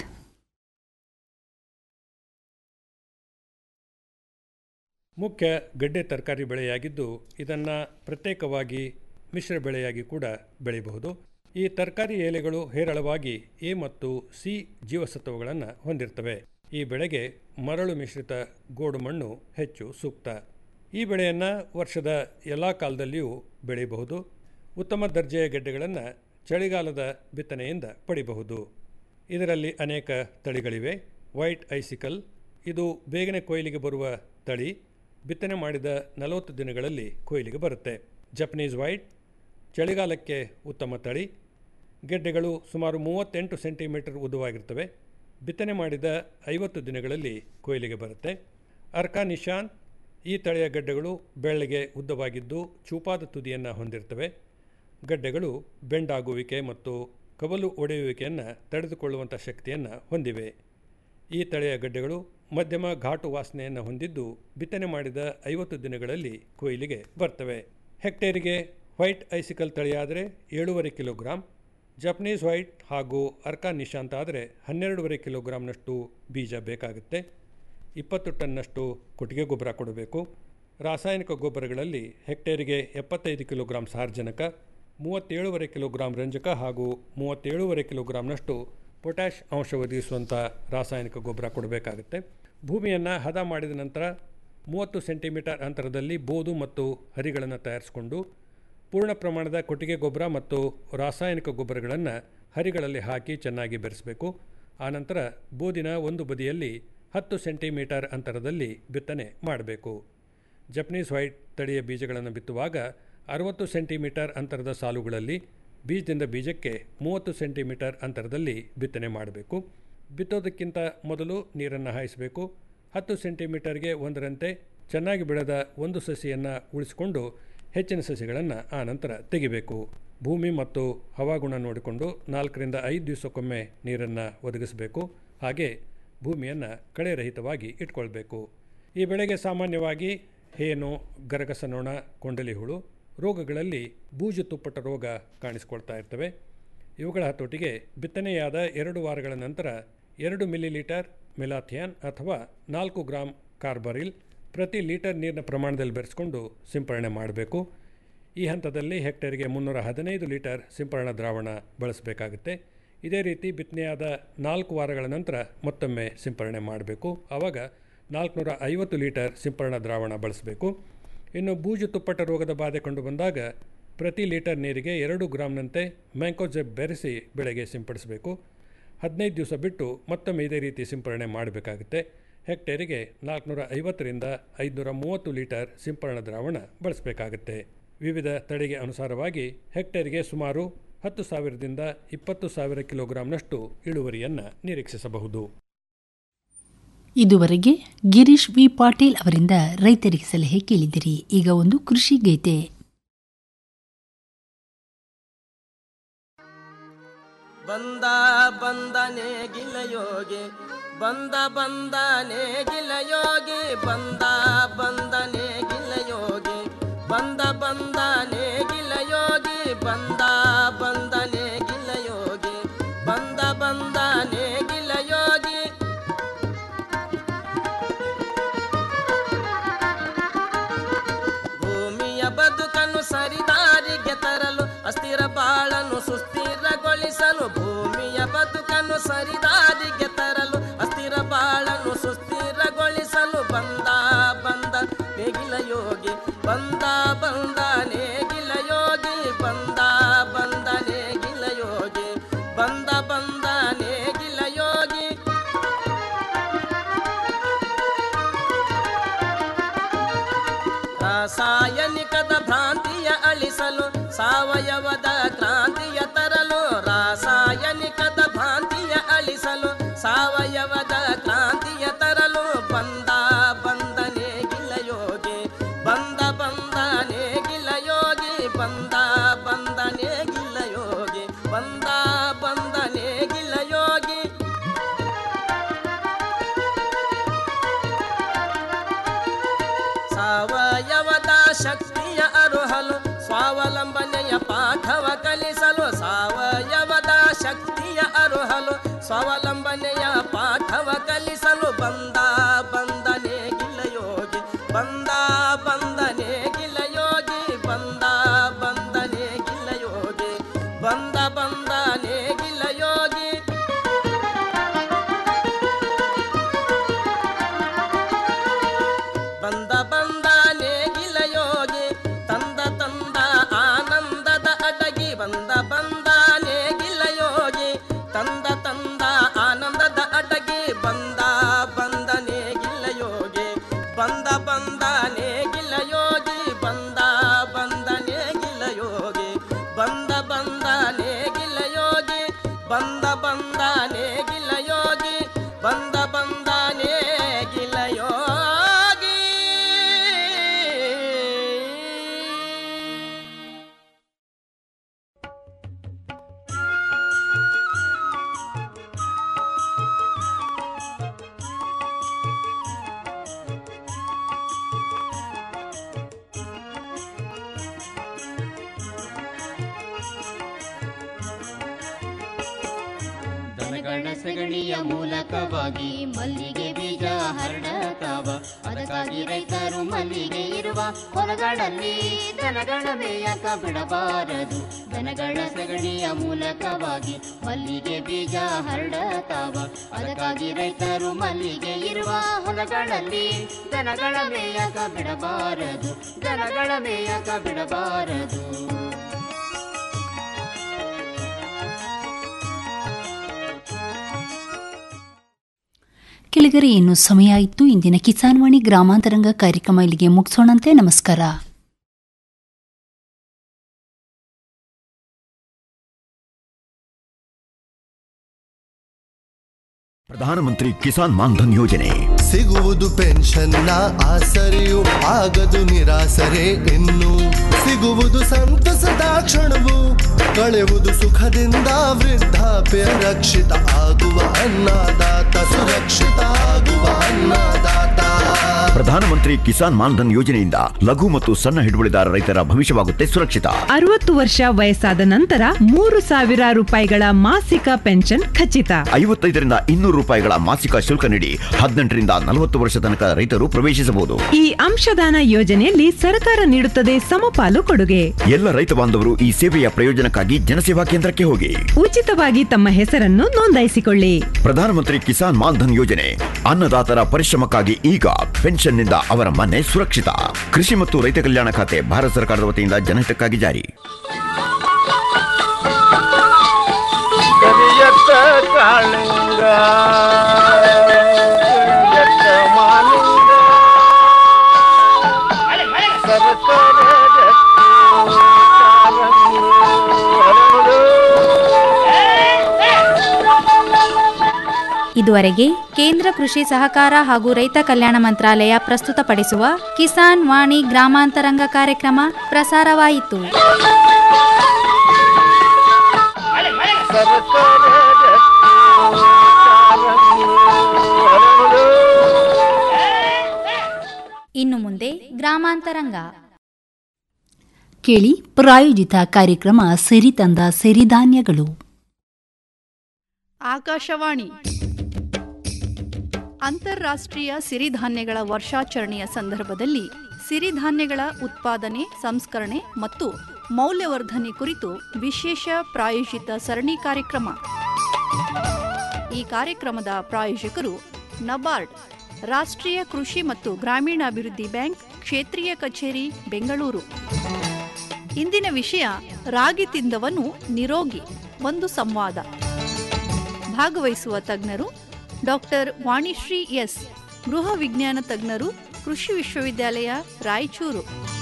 ಮುಖ್ಯ ಗಡ್ಡೆ ತರಕಾರಿ ಬೆಳೆಯಾಗಿದ್ದು ಇದನ್ನು ಪ್ರತ್ಯೇಕವಾಗಿ ಮಿಶ್ರ ಬೆಳೆಯಾಗಿ ಕೂಡ ಬೆಳೆಯಬಹುದು ಈ ತರಕಾರಿ ಎಲೆಗಳು ಹೇರಳವಾಗಿ ಎ ಮತ್ತು ಸಿ ಜೀವಸತ್ವಗಳನ್ನು ಹೊಂದಿರ್ತವೆ ಈ ಬೆಳೆಗೆ ಮರಳು ಮಿಶ್ರಿತ ಗೋಡು ಮಣ್ಣು ಹೆಚ್ಚು ಸೂಕ್ತ ಈ ಬೆಳೆಯನ್ನು ವರ್ಷದ ಎಲ್ಲ ಕಾಲದಲ್ಲಿಯೂ ಬೆಳೆಯಬಹುದು ಉತ್ತಮ ದರ್ಜೆಯ ಗೆಡ್ಡೆಗಳನ್ನು ಚಳಿಗಾಲದ ಬಿತ್ತನೆಯಿಂದ ಪಡಿಬಹುದು ಇದರಲ್ಲಿ ಅನೇಕ ತಳಿಗಳಿವೆ ವೈಟ್ ಐಸಿಕಲ್ ಇದು ಬೇಗನೆ ಕೊಯ್ಲಿಗೆ ಬರುವ ತಳಿ ಬಿತ್ತನೆ ಮಾಡಿದ ನಲವತ್ತು ದಿನಗಳಲ್ಲಿ ಕೊಯ್ಲಿಗೆ ಬರುತ್ತೆ ಜಪನೀಸ್ ವೈಟ್ ಚಳಿಗಾಲಕ್ಕೆ ಉತ್ತಮ ತಳಿ ಗೆಡ್ಡೆಗಳು ಸುಮಾರು ಮೂವತ್ತೆಂಟು ಸೆಂಟಿಮೀಟರ್ ಉದ್ದವಾಗಿರ್ತವೆ ಬಿತ್ತನೆ ಮಾಡಿದ ಐವತ್ತು ದಿನಗಳಲ್ಲಿ ಕೊಯ್ಲಿಗೆ ಬರುತ್ತೆ ಅರ್ಕಾ ನಿಶಾನ್ ಈ ತಳಿಯ ಗಡ್ಡೆಗಳು ಬೆಳ್ಳಗೆ ಉದ್ದವಾಗಿದ್ದು ಚೂಪಾದ ತುದಿಯನ್ನು ಹೊಂದಿರ್ತವೆ ಗಡ್ಡೆಗಳು ಬೆಂಡಾಗುವಿಕೆ ಮತ್ತು ಕವಲು ಒಡೆಯುವಿಕೆಯನ್ನು ತಡೆದುಕೊಳ್ಳುವಂಥ ಶಕ್ತಿಯನ್ನು ಹೊಂದಿವೆ ಈ ತಳಿಯ ಗಡ್ಡೆಗಳು ಮಧ್ಯಮ ಘಾಟು ವಾಸನೆಯನ್ನು ಹೊಂದಿದ್ದು ಬಿತ್ತನೆ ಮಾಡಿದ ಐವತ್ತು ದಿನಗಳಲ್ಲಿ ಕೊಯ್ಲಿಗೆ ಬರ್ತವೆ ಹೆಕ್ಟೇರಿಗೆ ವೈಟ್ ಐಸಿಕಲ್ ತಳಿಯಾದರೆ ಏಳೂವರೆ ಕಿಲೋಗ್ರಾಂ ಜಪನೀಸ್ ವೈಟ್ ಹಾಗೂ ಅರ್ಕಾ ನಿಶಾಂತ್ ಆದರೆ ಹನ್ನೆರಡೂವರೆ ಕಿಲೋಗ್ರಾಂನಷ್ಟು ಬೀಜ ಬೇಕಾಗುತ್ತೆ ಇಪ್ಪತ್ತು ಟನ್ನಷ್ಟು ಕೊಟ್ಟಿಗೆ ಗೊಬ್ಬರ ಕೊಡಬೇಕು ರಾಸಾಯನಿಕ ಗೊಬ್ಬರಗಳಲ್ಲಿ ಹೆಕ್ಟೇರಿಗೆ ಎಪ್ಪತ್ತೈದು ಕಿಲೋಗ್ರಾಂ ಸಾರ್ವಜನಕ ಮೂವತ್ತೇಳುವರೆ ಕಿಲೋಗ್ರಾಂ ರಂಜಕ ಹಾಗೂ ಮೂವತ್ತೇಳುವರೆ ಕಿಲೋಗ್ರಾಂನಷ್ಟು ಪೊಟ್ಯಾಷ್ ಅಂಶ ಒದಗಿಸುವಂಥ ರಾಸಾಯನಿಕ ಗೊಬ್ಬರ ಕೊಡಬೇಕಾಗುತ್ತೆ ಭೂಮಿಯನ್ನು ಹದ ಮಾಡಿದ ನಂತರ ಮೂವತ್ತು ಸೆಂಟಿಮೀಟರ್ ಅಂತರದಲ್ಲಿ ಬೋದು ಮತ್ತು ಹರಿಗಳನ್ನು ತಯಾರಿಸಿಕೊಂಡು ಪೂರ್ಣ ಪ್ರಮಾಣದ ಕೊಟ್ಟಿಗೆ ಗೊಬ್ಬರ ಮತ್ತು ರಾಸಾಯನಿಕ ಗೊಬ್ಬರಗಳನ್ನು ಹರಿಗಳಲ್ಲಿ ಹಾಕಿ ಚೆನ್ನಾಗಿ ಬೆರೆಸಬೇಕು ಆನಂತರ ಬೋದಿನ ಒಂದು ಬದಿಯಲ್ಲಿ ಹತ್ತು ಸೆಂಟಿಮೀಟರ್ ಅಂತರದಲ್ಲಿ ಬಿತ್ತನೆ ಮಾಡಬೇಕು ಜಪನೀಸ್ ವೈಟ್ ತಳಿಯ ಬೀಜಗಳನ್ನು ಬಿತ್ತುವಾಗ ಅರವತ್ತು ಸೆಂಟಿಮೀಟರ್ ಅಂತರದ ಸಾಲುಗಳಲ್ಲಿ ಬೀಜದಿಂದ ಬೀಜಕ್ಕೆ ಮೂವತ್ತು ಸೆಂಟಿಮೀಟರ್ ಅಂತರದಲ್ಲಿ ಬಿತ್ತನೆ ಮಾಡಬೇಕು ಬಿತ್ತೋದಕ್ಕಿಂತ ಮೊದಲು ನೀರನ್ನು ಹಾಯಿಸಬೇಕು ಹತ್ತು ಸೆಂಟಿಮೀಟರ್ಗೆ ಒಂದರಂತೆ ಚೆನ್ನಾಗಿ ಬೆಳೆದ ಒಂದು ಸಸಿಯನ್ನು ಉಳಿಸಿಕೊಂಡು ಹೆಚ್ಚಿನ ಸಸಿಗಳನ್ನು ಆ ನಂತರ ತೆಗಿಬೇಕು ಭೂಮಿ ಮತ್ತು ಹವಾಗುಣ ನೋಡಿಕೊಂಡು ನಾಲ್ಕರಿಂದ ಐದು ದಿವಸಕ್ಕೊಮ್ಮೆ ನೀರನ್ನು ಒದಗಿಸಬೇಕು ಹಾಗೆ ಭೂಮಿಯನ್ನು ಕಳೆರಹಿತವಾಗಿ ಇಟ್ಕೊಳ್ಬೇಕು ಈ ಬೆಳೆಗೆ ಸಾಮಾನ್ಯವಾಗಿ ಹೇನು ಗರಗಸ ನೊಣ ಕೊಂಡಲಿ ಹುಳು ರೋಗಗಳಲ್ಲಿ ಬೂಜು ತುಪ್ಪಟ ರೋಗ ಕಾಣಿಸಿಕೊಳ್ತಾ ಇರ್ತವೆ ಇವುಗಳ ಹತೋಟಿಗೆ ಬಿತ್ತನೆಯಾದ ಎರಡು ವಾರಗಳ ನಂತರ ಎರಡು ಮಿಲಿಲೀಟರ್ ಮೆಲಾಥಿಯಾನ್ ಅಥವಾ ನಾಲ್ಕು ಗ್ರಾಂ ಕಾರ್ಬರಿಲ್ ಪ್ರತಿ ಲೀಟರ್ ನೀರಿನ ಪ್ರಮಾಣದಲ್ಲಿ ಬೆರೆಸ್ಕೊಂಡು ಸಿಂಪರಣೆ ಮಾಡಬೇಕು ಈ ಹಂತದಲ್ಲಿ ಹೆಕ್ಟೇರಿಗೆ ಮುನ್ನೂರ ಹದಿನೈದು ಲೀಟರ್ ಸಿಂಪರಣಾ ದ್ರಾವಣ ಬಳಸಬೇಕಾಗುತ್ತೆ ಇದೇ ರೀತಿ ಬಿತ್ತನೆಯಾದ ನಾಲ್ಕು ವಾರಗಳ ನಂತರ ಮತ್ತೊಮ್ಮೆ ಸಿಂಪರಣೆ ಮಾಡಬೇಕು ಆವಾಗ ನಾಲ್ಕುನೂರ ಐವತ್ತು ಲೀಟರ್ ಸಿಂಪರಣಾ ದ್ರಾವಣ ಬಳಸಬೇಕು ಇನ್ನು ಬೂಜು ತುಪ್ಪಟ ರೋಗದ ಬಾಧೆ ಕಂಡು ಬಂದಾಗ ಪ್ರತಿ ಲೀಟರ್ ನೀರಿಗೆ ಎರಡು ಗ್ರಾಮ್ನಂತೆ ಮ್ಯಾಂಕೋಜೆಬ್ ಬೆರೆಸಿ ಬೆಳೆಗೆ ಸಿಂಪಡಿಸಬೇಕು ಹದಿನೈದು ದಿವಸ ಬಿಟ್ಟು ಮತ್ತೊಮ್ಮೆ ಇದೇ ರೀತಿ ಸಿಂಪರಣೆ ಮಾಡಬೇಕಾಗುತ್ತೆ ಹೆಕ್ಟೇರಿಗೆ ನಾಲ್ಕುನೂರ ಐವತ್ತರಿಂದ ಐದುನೂರ ಮೂವತ್ತು ಲೀಟರ್ ಸಿಂಪರಣಾ ದ್ರಾವಣ ಬಳಸಬೇಕಾಗುತ್ತೆ ವಿವಿಧ ತಳಿಗೆ ಅನುಸಾರವಾಗಿ ಹೆಕ್ಟೇರಿಗೆ ಸುಮಾರು ಹತ್ತು ಸಾವಿರದಿಂದ ಇಪ್ಪತ್ತು ಸಾವಿರ ಕಿಲೋಗ್ರಾಂನಷ್ಟು ಇಳುವರಿಯನ್ನು ನಿರೀಕ್ಷಿಸಬಹುದು ಇದುವರೆಗೆ ಗಿರೀಶ್ ವಿ ಪಾಟೀಲ್ ಅವರಿಂದ ರೈತರಿಗೆ ಸಲಹೆ ಕೇಳಿದಿರಿ ಈಗ ಒಂದು ಕೃಷಿ ಗೀತೆ ಬಂದ ಬಂದನೆ ಗಿಲಯೋಗಿ ಬಂದ ಬಂದನೆ ಗಿಲಯೋಗಿ ಬಂದ ಬಂದನೆ ಗಿಲಯೋಗಿ ಬಂದ ಬಂದನೆ ಗಿಲಯೋಗಿ ಬಂದ ಬಂದನೆ ಗಿಲಯೋಗಿ ಬಂದ ಬಂದನೆ ಗಿಲಯೋಗಿ ಭೂಮಿಯ ಬದುಕನ್ನು ಸರಿದಾರಿಗೆ ತರಲು ಅಸ್ಥಿರ ಬಾಳನ್ನು ಸುಸ್ಥಿರಗೊಳಿಸಲು ಭೂಮಿಯ ಬದುಕನ್ನು ಸರಿದಾರಿಗೆ ತರಲು ಅಸ್ಥಿರ ಬಾಳನ್ನು ಸುಸ್ಥಿರಗೊಳಿಸಲು ಬಂದ ಬಂದ ನೇಗಿಲ ಯೋಗಿ ಬಂದ ಬಂದ ನೇಗಿಲ ಯೋಗಿ ಬಂದ ಬಂದ ನೇಗಿಲ ಯೋಗಿ ಬಂದ ಬಂದ ನೇಗಿಲ ಯೋಗಿ ರಾಸಾಯನಿಕದ ಭ್ರಾಂತಿಯ ಅಳಿಸಲು ಸಾವಯವದ ಕ್ರಾಂತಿಯ ತರಲು ರಾಸಾಯನಿಕದ ಭ್ರಾಂತಿಯ ಅಳಿಸಲು ಸಾವಯವದ ಕ್ರಾಂತಿಯ ತರಲು ಬಂದ ಬಂದನೆ ಗಿಲಯೋಗಿ ಬಂದ ಬಂದನೆ ಗಿಲಯೋಗಿ ಬಂದ ಬಂದನೆ ಗಿಲಯೋಗಿ ಬಂದ ಬಂದನೆ ಗಿಲಯೋಗಿ ಸಾವಯವದ ಶಕ್ತಿಯ ಅರುಹಲು ಸ್ವಾವಲಂಬನೆಯ ಪಾಠವ ಕಲಿಸಲು ಸಾವಯವದ ಶಕ್ತಿಯ ಅರುಹಲು ಸ್ವಾವಲಂಬನೆಯ ಪಾಠವ ಕಲಿಸಲು ಬಂದ ಬಂದನೆ ಗಿಲಯೋಗಿ ಬಂದ ಬಂದನೆ ಗಿಲಯೋಗಿ ಬಂದ ಬಂದನೆ ಗಿಲಯೋಗಿ ಬಂದ ಬಂದನೆ ಗಿಲಯೋಗಿ ಬಂದ ಬಂದ ನೇಗಿಲ ಯೋಗಿ ತಂದ ತಂದ ಆನಂದದ ಅಡಗಿ ಬಂದ ಬಂದ ನೇಗಿಲ ಯೋಗಿ ತಂದ ತಂದ ಆನಂದದ ಅಡಗಿ ಬಂದ ಬಂದ ನೇಗಿಲ ಯೋಗಿ ಬಂದ ಬಂದ ನೇಗಿಲ ಯೋಗಿ ಬಂದ ಬಂದ ನೇಗಿಲ ಯೋಗಿ ಬಂದ ಬಂದ ನೇಗಿಲ ಯೋಗಿ ಬಂದ ಬಂದ ನೇಗಿಲ ಯೋಗಿ ಬಂದ ಬಂದ ನೇಗಿಲ ಯೋಗಿ ದನಗಳ ಸಗಣಿಯ ಮೂಲಕವಾಗಿ ಮಲ್ಲಿಗೆ ಬೀಜ ಹರಡತಾವ ಅದಕ್ಕಾಗಿ ರೈತರು ಮಲ್ಲಿಗೆ ಇರುವ ಹೊಲಗಳಲ್ಲಿ ದನಗಳ ಮೇಯಕ ಬಿಡಬಾರದು ದನಗಳ ಸಗಣಿಯ ಮೂಲಕವಾಗಿ ಮಲ್ಲಿಗೆ ಬೀಜ ಹರಡತಾವ ಅದಕ್ಕಾಗಿ ರೈತರು ಮಲ್ಲಿಗೆ ಇರುವ ಹೊಲಗಳಲ್ಲಿ ದನಗಳ ಮೇಯಕ ಬಿಡಬಾರದು ದನಗಳ ಮೇಯಕ ಬಿಡಬಾರದು ಕೆಳಗರೆ ಇನ್ನು ಸಮಯ ಇತ್ತು ಇಂದಿನ ಕಿಸಾನ್ವಾಣಿ ಗ್ರಾಮಾಂತರಂಗ ಕಾರ್ಯಕ್ರಮ ಇಲ್ಲಿಗೆ ಮುಗಿಸೋಣಂತೆ ನಮಸ್ಕಾರ ಪ್ರಧಾನಮಂತ್ರಿ ಕಿಸಾನ್ ಮಾನ್ಧನ್ ಯೋಜನೆ ಸಿಗುವುದು ಪೆನ್ಷನ್ನ ಆಸರೆಯು ಆಗದು ನಿರಾಸರೆ ಇನ್ನು ಸಿಗುವುದು ಸಂತಸದ ಕ್ಷಣವು ಕಳೆವುದು ಸುಖದಿಂದ ವೃದ್ಧಾಪ್ಯ ರಕ್ಷಿತ ಆಗುವ ಅನ್ನದಾತ ಸುರಕ್ಷಿತ ಆಗುವ ಅನ್ನದಾತ ಪ್ರಧಾನಮಂತ್ರಿ ಕಿಸಾನ್ ಮಾನ್ಧನ್ ಯೋಜನೆಯಿಂದ ಲಘು ಮತ್ತು ಸಣ್ಣ ಹಿಡುವಳಿದಾರ ರೈತರ ಭವಿಷ್ಯವಾಗುತ್ತೆ ಸುರಕ್ಷಿತ ಅರವತ್ತು ವರ್ಷ ವಯಸ್ಸಾದ ನಂತರ ಮೂರು ಸಾವಿರ ರೂಪಾಯಿಗಳ ಮಾಸಿಕ ಪೆನ್ಷನ್ ಖಚಿತ ಐವತ್ತೈದರಿಂದ ಇನ್ನೂರು ರೂಪಾಯಿಗಳ ಮಾಸಿಕ ಶುಲ್ಕ ನೀಡಿ ಹದಿನೆಂಟರಿಂದ ನಲವತ್ತು ವರ್ಷ ತನಕ ರೈತರು ಪ್ರವೇಶಿಸಬಹುದು ಈ ಅಂಶದಾನ ಯೋಜನೆಯಲ್ಲಿ ಸರ್ಕಾರ ನೀಡುತ್ತದೆ ಸಮಪಾಲು ಕೊಡುಗೆ ಎಲ್ಲ ರೈತ ಬಾಂಧವರು ಈ ಸೇವೆಯ ಪ್ರಯೋಜನಕ್ಕಾಗಿ ಜನಸೇವಾ ಕೇಂದ್ರಕ್ಕೆ ಹೋಗಿ ಉಚಿತವಾಗಿ ತಮ್ಮ ಹೆಸರನ್ನು ನೋಂದಾಯಿಸಿಕೊಳ್ಳಿ ಪ್ರಧಾನಮಂತ್ರಿ ಕಿಸಾನ್ ಮಾನ್ಧನ್ ಯೋಜನೆ ಅನ್ನದಾತರ ಪರಿಶ್ರಮಕ್ಕಾಗಿ ಈಗ ಪೆನ್ಷನ್ನಿಂದ ಅವರ ಮನೆ ಸುರಕ್ಷಿತ ಕೃಷಿ ಮತ್ತು ರೈತ ಕಲ್ಯಾಣ ಖಾತೆ ಭಾರತ ಸರ್ಕಾರದ ವತಿಯಿಂದ ಜನಹಿತಕ್ಕಾಗಿ ಜಾರಿ ಕರಿಯತ್ತ ಕಾಳಿಂಗ ಕರಿಯತ್ತ ಮಾಲಿಂಗ ಸರಸರ ಗಟ್ಟಿ ಕಾಲಂಗು ಹರಳು. ಇದುವರೆಗೆ ಕೇಂದ್ರ ಕೃಷಿ ಸಹಕಾರ ಹಾಗೂ ರೈತ ಕಲ್ಯಾಣ ಮಂತ್ರಾಲಯ ಪ್ರಸ್ತುತಪಡಿಸುವ ಕಿಸಾನ್ ವಾಣಿ ಗ್ರಾಮಾಂತರಂಗ ಕಾರ್ಯಕ್ರಮ ಪ್ರಸಾರವಾಯಿತು ಸರಸರ ಗಟ್ಟಿ ಕಾಲಂಗು ಹರಳು. ಇನ್ನು ಮುಂದೆ ಗ್ರಾಮಾಂತರಂಗ ಕೇಳಿ ಪ್ರಾಯೋಜಿತ ಕಾರ್ಯಕ್ರಮ ಸಿರಿತಂದ ಸಿರಿಧಾನ್ಯಗಳು ಆಕಾಶವಾಣಿ ಅಂತಾರಾಷ್ಟ್ರೀಯ ಸಿರಿಧಾನ್ಯಗಳ ವರ್ಷಾಚರಣೆಯ ಸಂದರ್ಭದಲ್ಲಿ ಸಿರಿಧಾನ್ಯಗಳ ಉತ್ಪಾದನೆ ಸಂಸ್ಕರಣೆ ಮತ್ತು ಮೌಲ್ಯವರ್ಧನೆ ಕುರಿತು ವಿಶೇಷ ಪ್ರಾಯೋಜಿತ ಸರಣಿ ಕಾರ್ಯಕ್ರಮ ಈ ಕಾರ್ಯಕ್ರಮದ ಪ್ರಾಯೋಜಕರು ನಬಾರ್ಡ್ ರಾಷ್ಟ್ರೀಯ ಕೃಷಿ ಮತ್ತು ಗ್ರಾಮೀಣಾಭಿವೃದ್ಧಿ ಬ್ಯಾಂಕ್ ಕ್ಷೇತ್ರೀಯ ಕಚೇರಿ ಬೆಂಗಳೂರು ಇಂದಿನ ವಿಷಯ ರಾಗಿ ತಿಂದವನು ನಿರೋಗಿ ಒಂದು ಸಂವಾದ ಭಾಗವಹಿಸುವ ತಜ್ಞರು ಡಾಕ್ಟರ್ ವಾಣಿಶ್ರೀ ಎಸ್ ಗೃಹ ವಿಜ್ಞಾನ ತಜ್ಞರು ಕೃಷಿ ವಿಶ್ವವಿದ್ಯಾಲಯ ರಾಯಚೂರು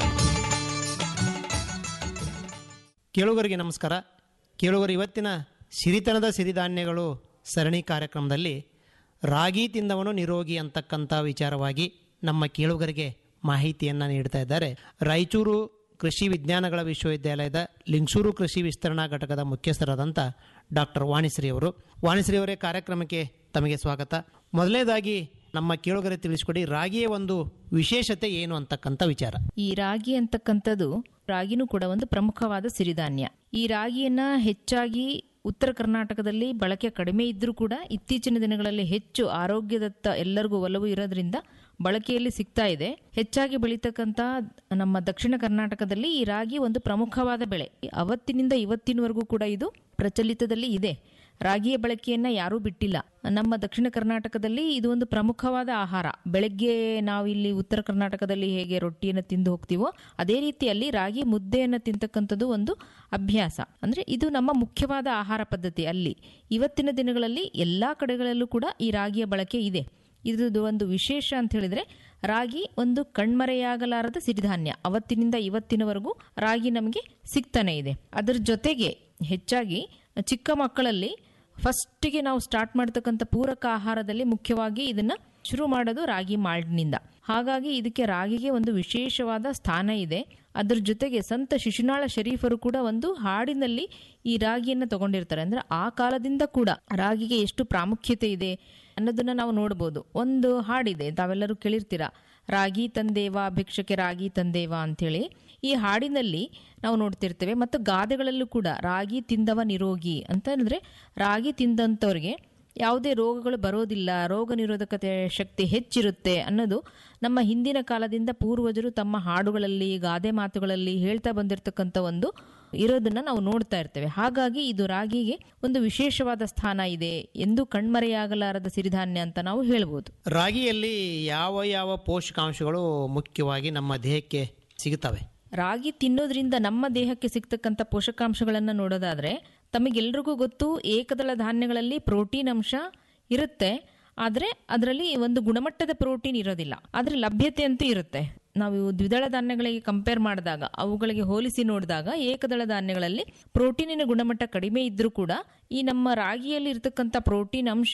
ಕೇಳುಗರಿಗೆ ನಮಸ್ಕಾರ ಕೇಳುಗರು ಇವತ್ತಿನ ಸಿರಿತನದ ಸಿರಿಧಾನ್ಯಗಳು ಸರಣಿ ಕಾರ್ಯಕ್ರಮದಲ್ಲಿ ರಾಗಿ ತಿಂದವನು ನಿರೋಗಿ ಅಂತಕ್ಕಂಥ ವಿಚಾರವಾಗಿ ನಮ್ಮ ಕೇಳುಗರಿಗೆ ಮಾಹಿತಿಯನ್ನು ನೀಡ್ತಾ ಇದ್ದಾರೆ ರಾಯಚೂರು ಕೃಷಿ ವಿಜ್ಞಾನಗಳ ವಿಶ್ವವಿದ್ಯಾಲಯದ ಲಿಂಗಸೂರು ಕೃಷಿ ವಿಸ್ತರಣಾ ಘಟಕದ ಮುಖ್ಯಸ್ಥರಾದಂಥ ಡಾಕ್ಟರ್ ವಾಣಿಶ್ರೀ ಅವರು ವಾಣಿಶ್ರೀ ಅವರೇ ಕಾರ್ಯಕ್ರಮಕ್ಕೆ ತಮಗೆ ಸ್ವಾಗತ ಮೊದಲನೇದಾಗಿ ನಮ್ಮ ಕೇಳುಗರೆ ತಿಳಿಸ್ಕೊಡಿ ರಾಗಿಯ ಒಂದು ವಿಶೇಷತೆ ಏನು ಅಂತಕ್ಕಂಥ ವಿಚಾರ ಈ ರಾಗಿ ಅಂತಕ್ಕಂಥದ್ದು ರಾಗಿನೂ ಕೂಡ ಒಂದು ಪ್ರಮುಖವಾದ ಸಿರಿಧಾನ್ಯ ಈ ರಾಗಿಯನ್ನ ಹೆಚ್ಚಾಗಿ ಉತ್ತರ ಕರ್ನಾಟಕದಲ್ಲಿ ಬಳಕೆ ಕಡಿಮೆ ಇದ್ರೂ ಕೂಡ ಇತ್ತೀಚಿನ ದಿನಗಳಲ್ಲಿ ಹೆಚ್ಚು ಆರೋಗ್ಯದತ್ತ ಎಲ್ಲರಿಗೂ ಒಲವು ಇರೋದ್ರಿಂದ ಬಳಕೆಯಲ್ಲಿ ಸಿಗ್ತಾ ಇದೆ ಹೆಚ್ಚಾಗಿ ಬೆಳೀತಕ್ಕಂಥ ನಮ್ಮ ದಕ್ಷಿಣ ಕರ್ನಾಟಕದಲ್ಲಿ ಈ ರಾಗಿ ಒಂದು ಪ್ರಮುಖವಾದ ಬೆಳೆ ಅವತ್ತಿನಿಂದ ಇವತ್ತಿನವರೆಗೂ ಕೂಡ ಇದು ಪ್ರಚಲಿತದಲ್ಲಿ ಇದೆ ರಾಗಿಯ ಬಳಕೆಯನ್ನ ಯಾರೂ ಬಿಟ್ಟಿಲ್ಲ ನಮ್ಮ ದಕ್ಷಿಣ ಕರ್ನಾಟಕದಲ್ಲಿ ಇದು ಒಂದು ಪ್ರಮುಖವಾದ ಆಹಾರ ಬೆಳಗ್ಗೆ ನಾವು ಇಲ್ಲಿ ಉತ್ತರ ಕರ್ನಾಟಕದಲ್ಲಿ ಹೇಗೆ ರೊಟ್ಟಿಯನ್ನು ತಿಂದು ಹೋಗ್ತೀವೋ ಅದೇ ರೀತಿಯಲ್ಲಿ ರಾಗಿ ಮುದ್ದೆಯನ್ನು ತಿಂತಕ್ಕಂಥದ್ದು ಒಂದು ಅಭ್ಯಾಸ ಅಂದ್ರೆ ಇದು ನಮ್ಮ ಮುಖ್ಯವಾದ ಆಹಾರ ಪದ್ಧತಿ ಅಲ್ಲಿ ಇವತ್ತಿನ ದಿನಗಳಲ್ಲಿ ಎಲ್ಲಾ ಕಡೆಗಳಲ್ಲೂ ಕೂಡ ಈ ರಾಗಿಯ ಬಳಕೆ ಇದೆ ಇದ್ರದ್ದು ಒಂದು ವಿಶೇಷ ಅಂತ ಹೇಳಿದ್ರೆ ರಾಗಿ ಒಂದು ಕಣ್ಮರೆಯಾಗಲಾರದ ಸಿರಿಧಾನ್ಯ ಅವತ್ತಿನಿಂದ ಇವತ್ತಿನವರೆಗೂ ರಾಗಿ ನಮಗೆ ಸಿಗ್ತಾನೆ ಇದೆ ಅದರ ಜೊತೆಗೆ ಹೆಚ್ಚಾಗಿ ಚಿಕ್ಕ ಮಕ್ಕಳಲ್ಲಿ ಫಸ್ಟಿಗೆ ನಾವು ಸ್ಟಾರ್ಟ್ ಮಾಡ್ತಕ್ಕಂಥ ಪೂರಕ ಆಹಾರದಲ್ಲಿ ಮುಖ್ಯವಾಗಿ ಇದನ್ನ ಶುರು ಮಾಡೋದು ರಾಗಿ ಮಾಲ್ಟ್ನಿಂದ ಹಾಗಾಗಿ ಇದಕ್ಕೆ ರಾಗಿಗೆ ಒಂದು ವಿಶೇಷವಾದ ಸ್ಥಾನ ಇದೆ ಅದರ ಜೊತೆಗೆ ಸಂತ ಶಿಶುನಾಳ ಶರೀಫರು ಕೂಡ ಒಂದು ಹಾಡಿನಲ್ಲಿ ಈ ರಾಗಿಯನ್ನು ತಗೊಂಡಿರ್ತಾರೆ ಅಂದ್ರೆ ಆ ಕಾಲದಿಂದ ಕೂಡ ರಾಗಿಗೆ ಎಷ್ಟು ಪ್ರಾಮುಖ್ಯತೆ ಇದೆ ಅನ್ನೋದನ್ನ ನಾವು ನೋಡ್ಬೋದು ಒಂದು ಹಾಡಿದೆ ತಾವೆಲ್ಲರೂ ಕೇಳಿರ್ತೀರಾ ರಾಗಿ ತಂದೇವ ಭಿಕ್ಷಕ್ಕೆ ರಾಗಿ ತಂದೇವ ಅಂಥೇಳಿ ಈ ಹಾಡಿನಲ್ಲಿ ನಾವು ನೋಡ್ತಿರ್ತೇವೆ ಮತ್ತು ಗಾದೆಗಳಲ್ಲೂ ಕೂಡ ರಾಗಿ ತಿಂದವ ನಿರೋಗಿ ಅಂತ ಅಂದ್ರೆ ರಾಗಿ ತಿಂದಂಥವ್ರಿಗೆ ಯಾವುದೇ ರೋಗಗಳು ಬರೋದಿಲ್ಲ ರೋಗ ನಿರೋಧಕತೆ ಶಕ್ತಿ ಹೆಚ್ಚಿರುತ್ತೆ ಅನ್ನೋದು ನಮ್ಮ ಹಿಂದಿನ ಕಾಲದಿಂದ ಪೂರ್ವಜರು ತಮ್ಮ ಹಾಡುಗಳಲ್ಲಿ ಗಾದೆ ಮಾತುಗಳಲ್ಲಿ ಹೇಳ್ತಾ ಬಂದಿರತಕ್ಕಂಥ ಒಂದು ಇರೋದನ್ನ ನಾವು ನೋಡ್ತಾ ಇರ್ತೇವೆ ಹಾಗಾಗಿ ಇದು ರಾಗಿಗೆ ಒಂದು ವಿಶೇಷವಾದ ಸ್ಥಾನ ಇದೆ ಎಂದು ಕಣ್ಮರೆಯಾಗಲಾರದ ಸಿರಿಧಾನ್ಯ ಅಂತ ನಾವು ಹೇಳ್ಬೋದು ರಾಗಿಯಲ್ಲಿ ಯಾವ ಯಾವ ಪೋಷಕಾಂಶಗಳು ಮುಖ್ಯವಾಗಿ ನಮ್ಮ ದೇಹಕ್ಕೆ ಸಿಗುತ್ತವೆ ರಾಗಿ ತಿನ್ನೋದ್ರಿಂದ ನಮ್ಮ ದೇಹಕ್ಕೆ ಸಿಗ್ತಕ್ಕಂಥ ಪೋಷಕಾಂಶಗಳನ್ನು ನೋಡೋದಾದ್ರೆ ತಮಗೆಲ್ರಿಗೂ ಗೊತ್ತು ಏಕದಳ ಧಾನ್ಯಗಳಲ್ಲಿ ಪ್ರೋಟೀನ್ ಅಂಶ ಇರುತ್ತೆ ಆದರೆ ಅದರಲ್ಲಿ ಒಂದು ಗುಣಮಟ್ಟದ ಪ್ರೋಟೀನ್ ಇರೋದಿಲ್ಲ ಆದರೆ ಲಭ್ಯತೆ ಅಂತೂ ಇರುತ್ತೆ ನಾವು ದ್ವಿದಳ ಧಾನ್ಯಗಳಿಗೆ ಕಂಪೇರ್ ಮಾಡಿದಾಗ ಅವುಗಳಿಗೆ ಹೋಲಿಸಿ ನೋಡಿದಾಗ ಏಕದಳ ಧಾನ್ಯಗಳಲ್ಲಿ ಪ್ರೋಟೀನಿನ ಗುಣಮಟ್ಟ ಕಡಿಮೆ ಇದ್ರೂ ಕೂಡ ಈ ನಮ್ಮ ರಾಗಿಯಲ್ಲಿ ಇರತಕ್ಕಂಥ ಪ್ರೋಟೀನ್ ಅಂಶ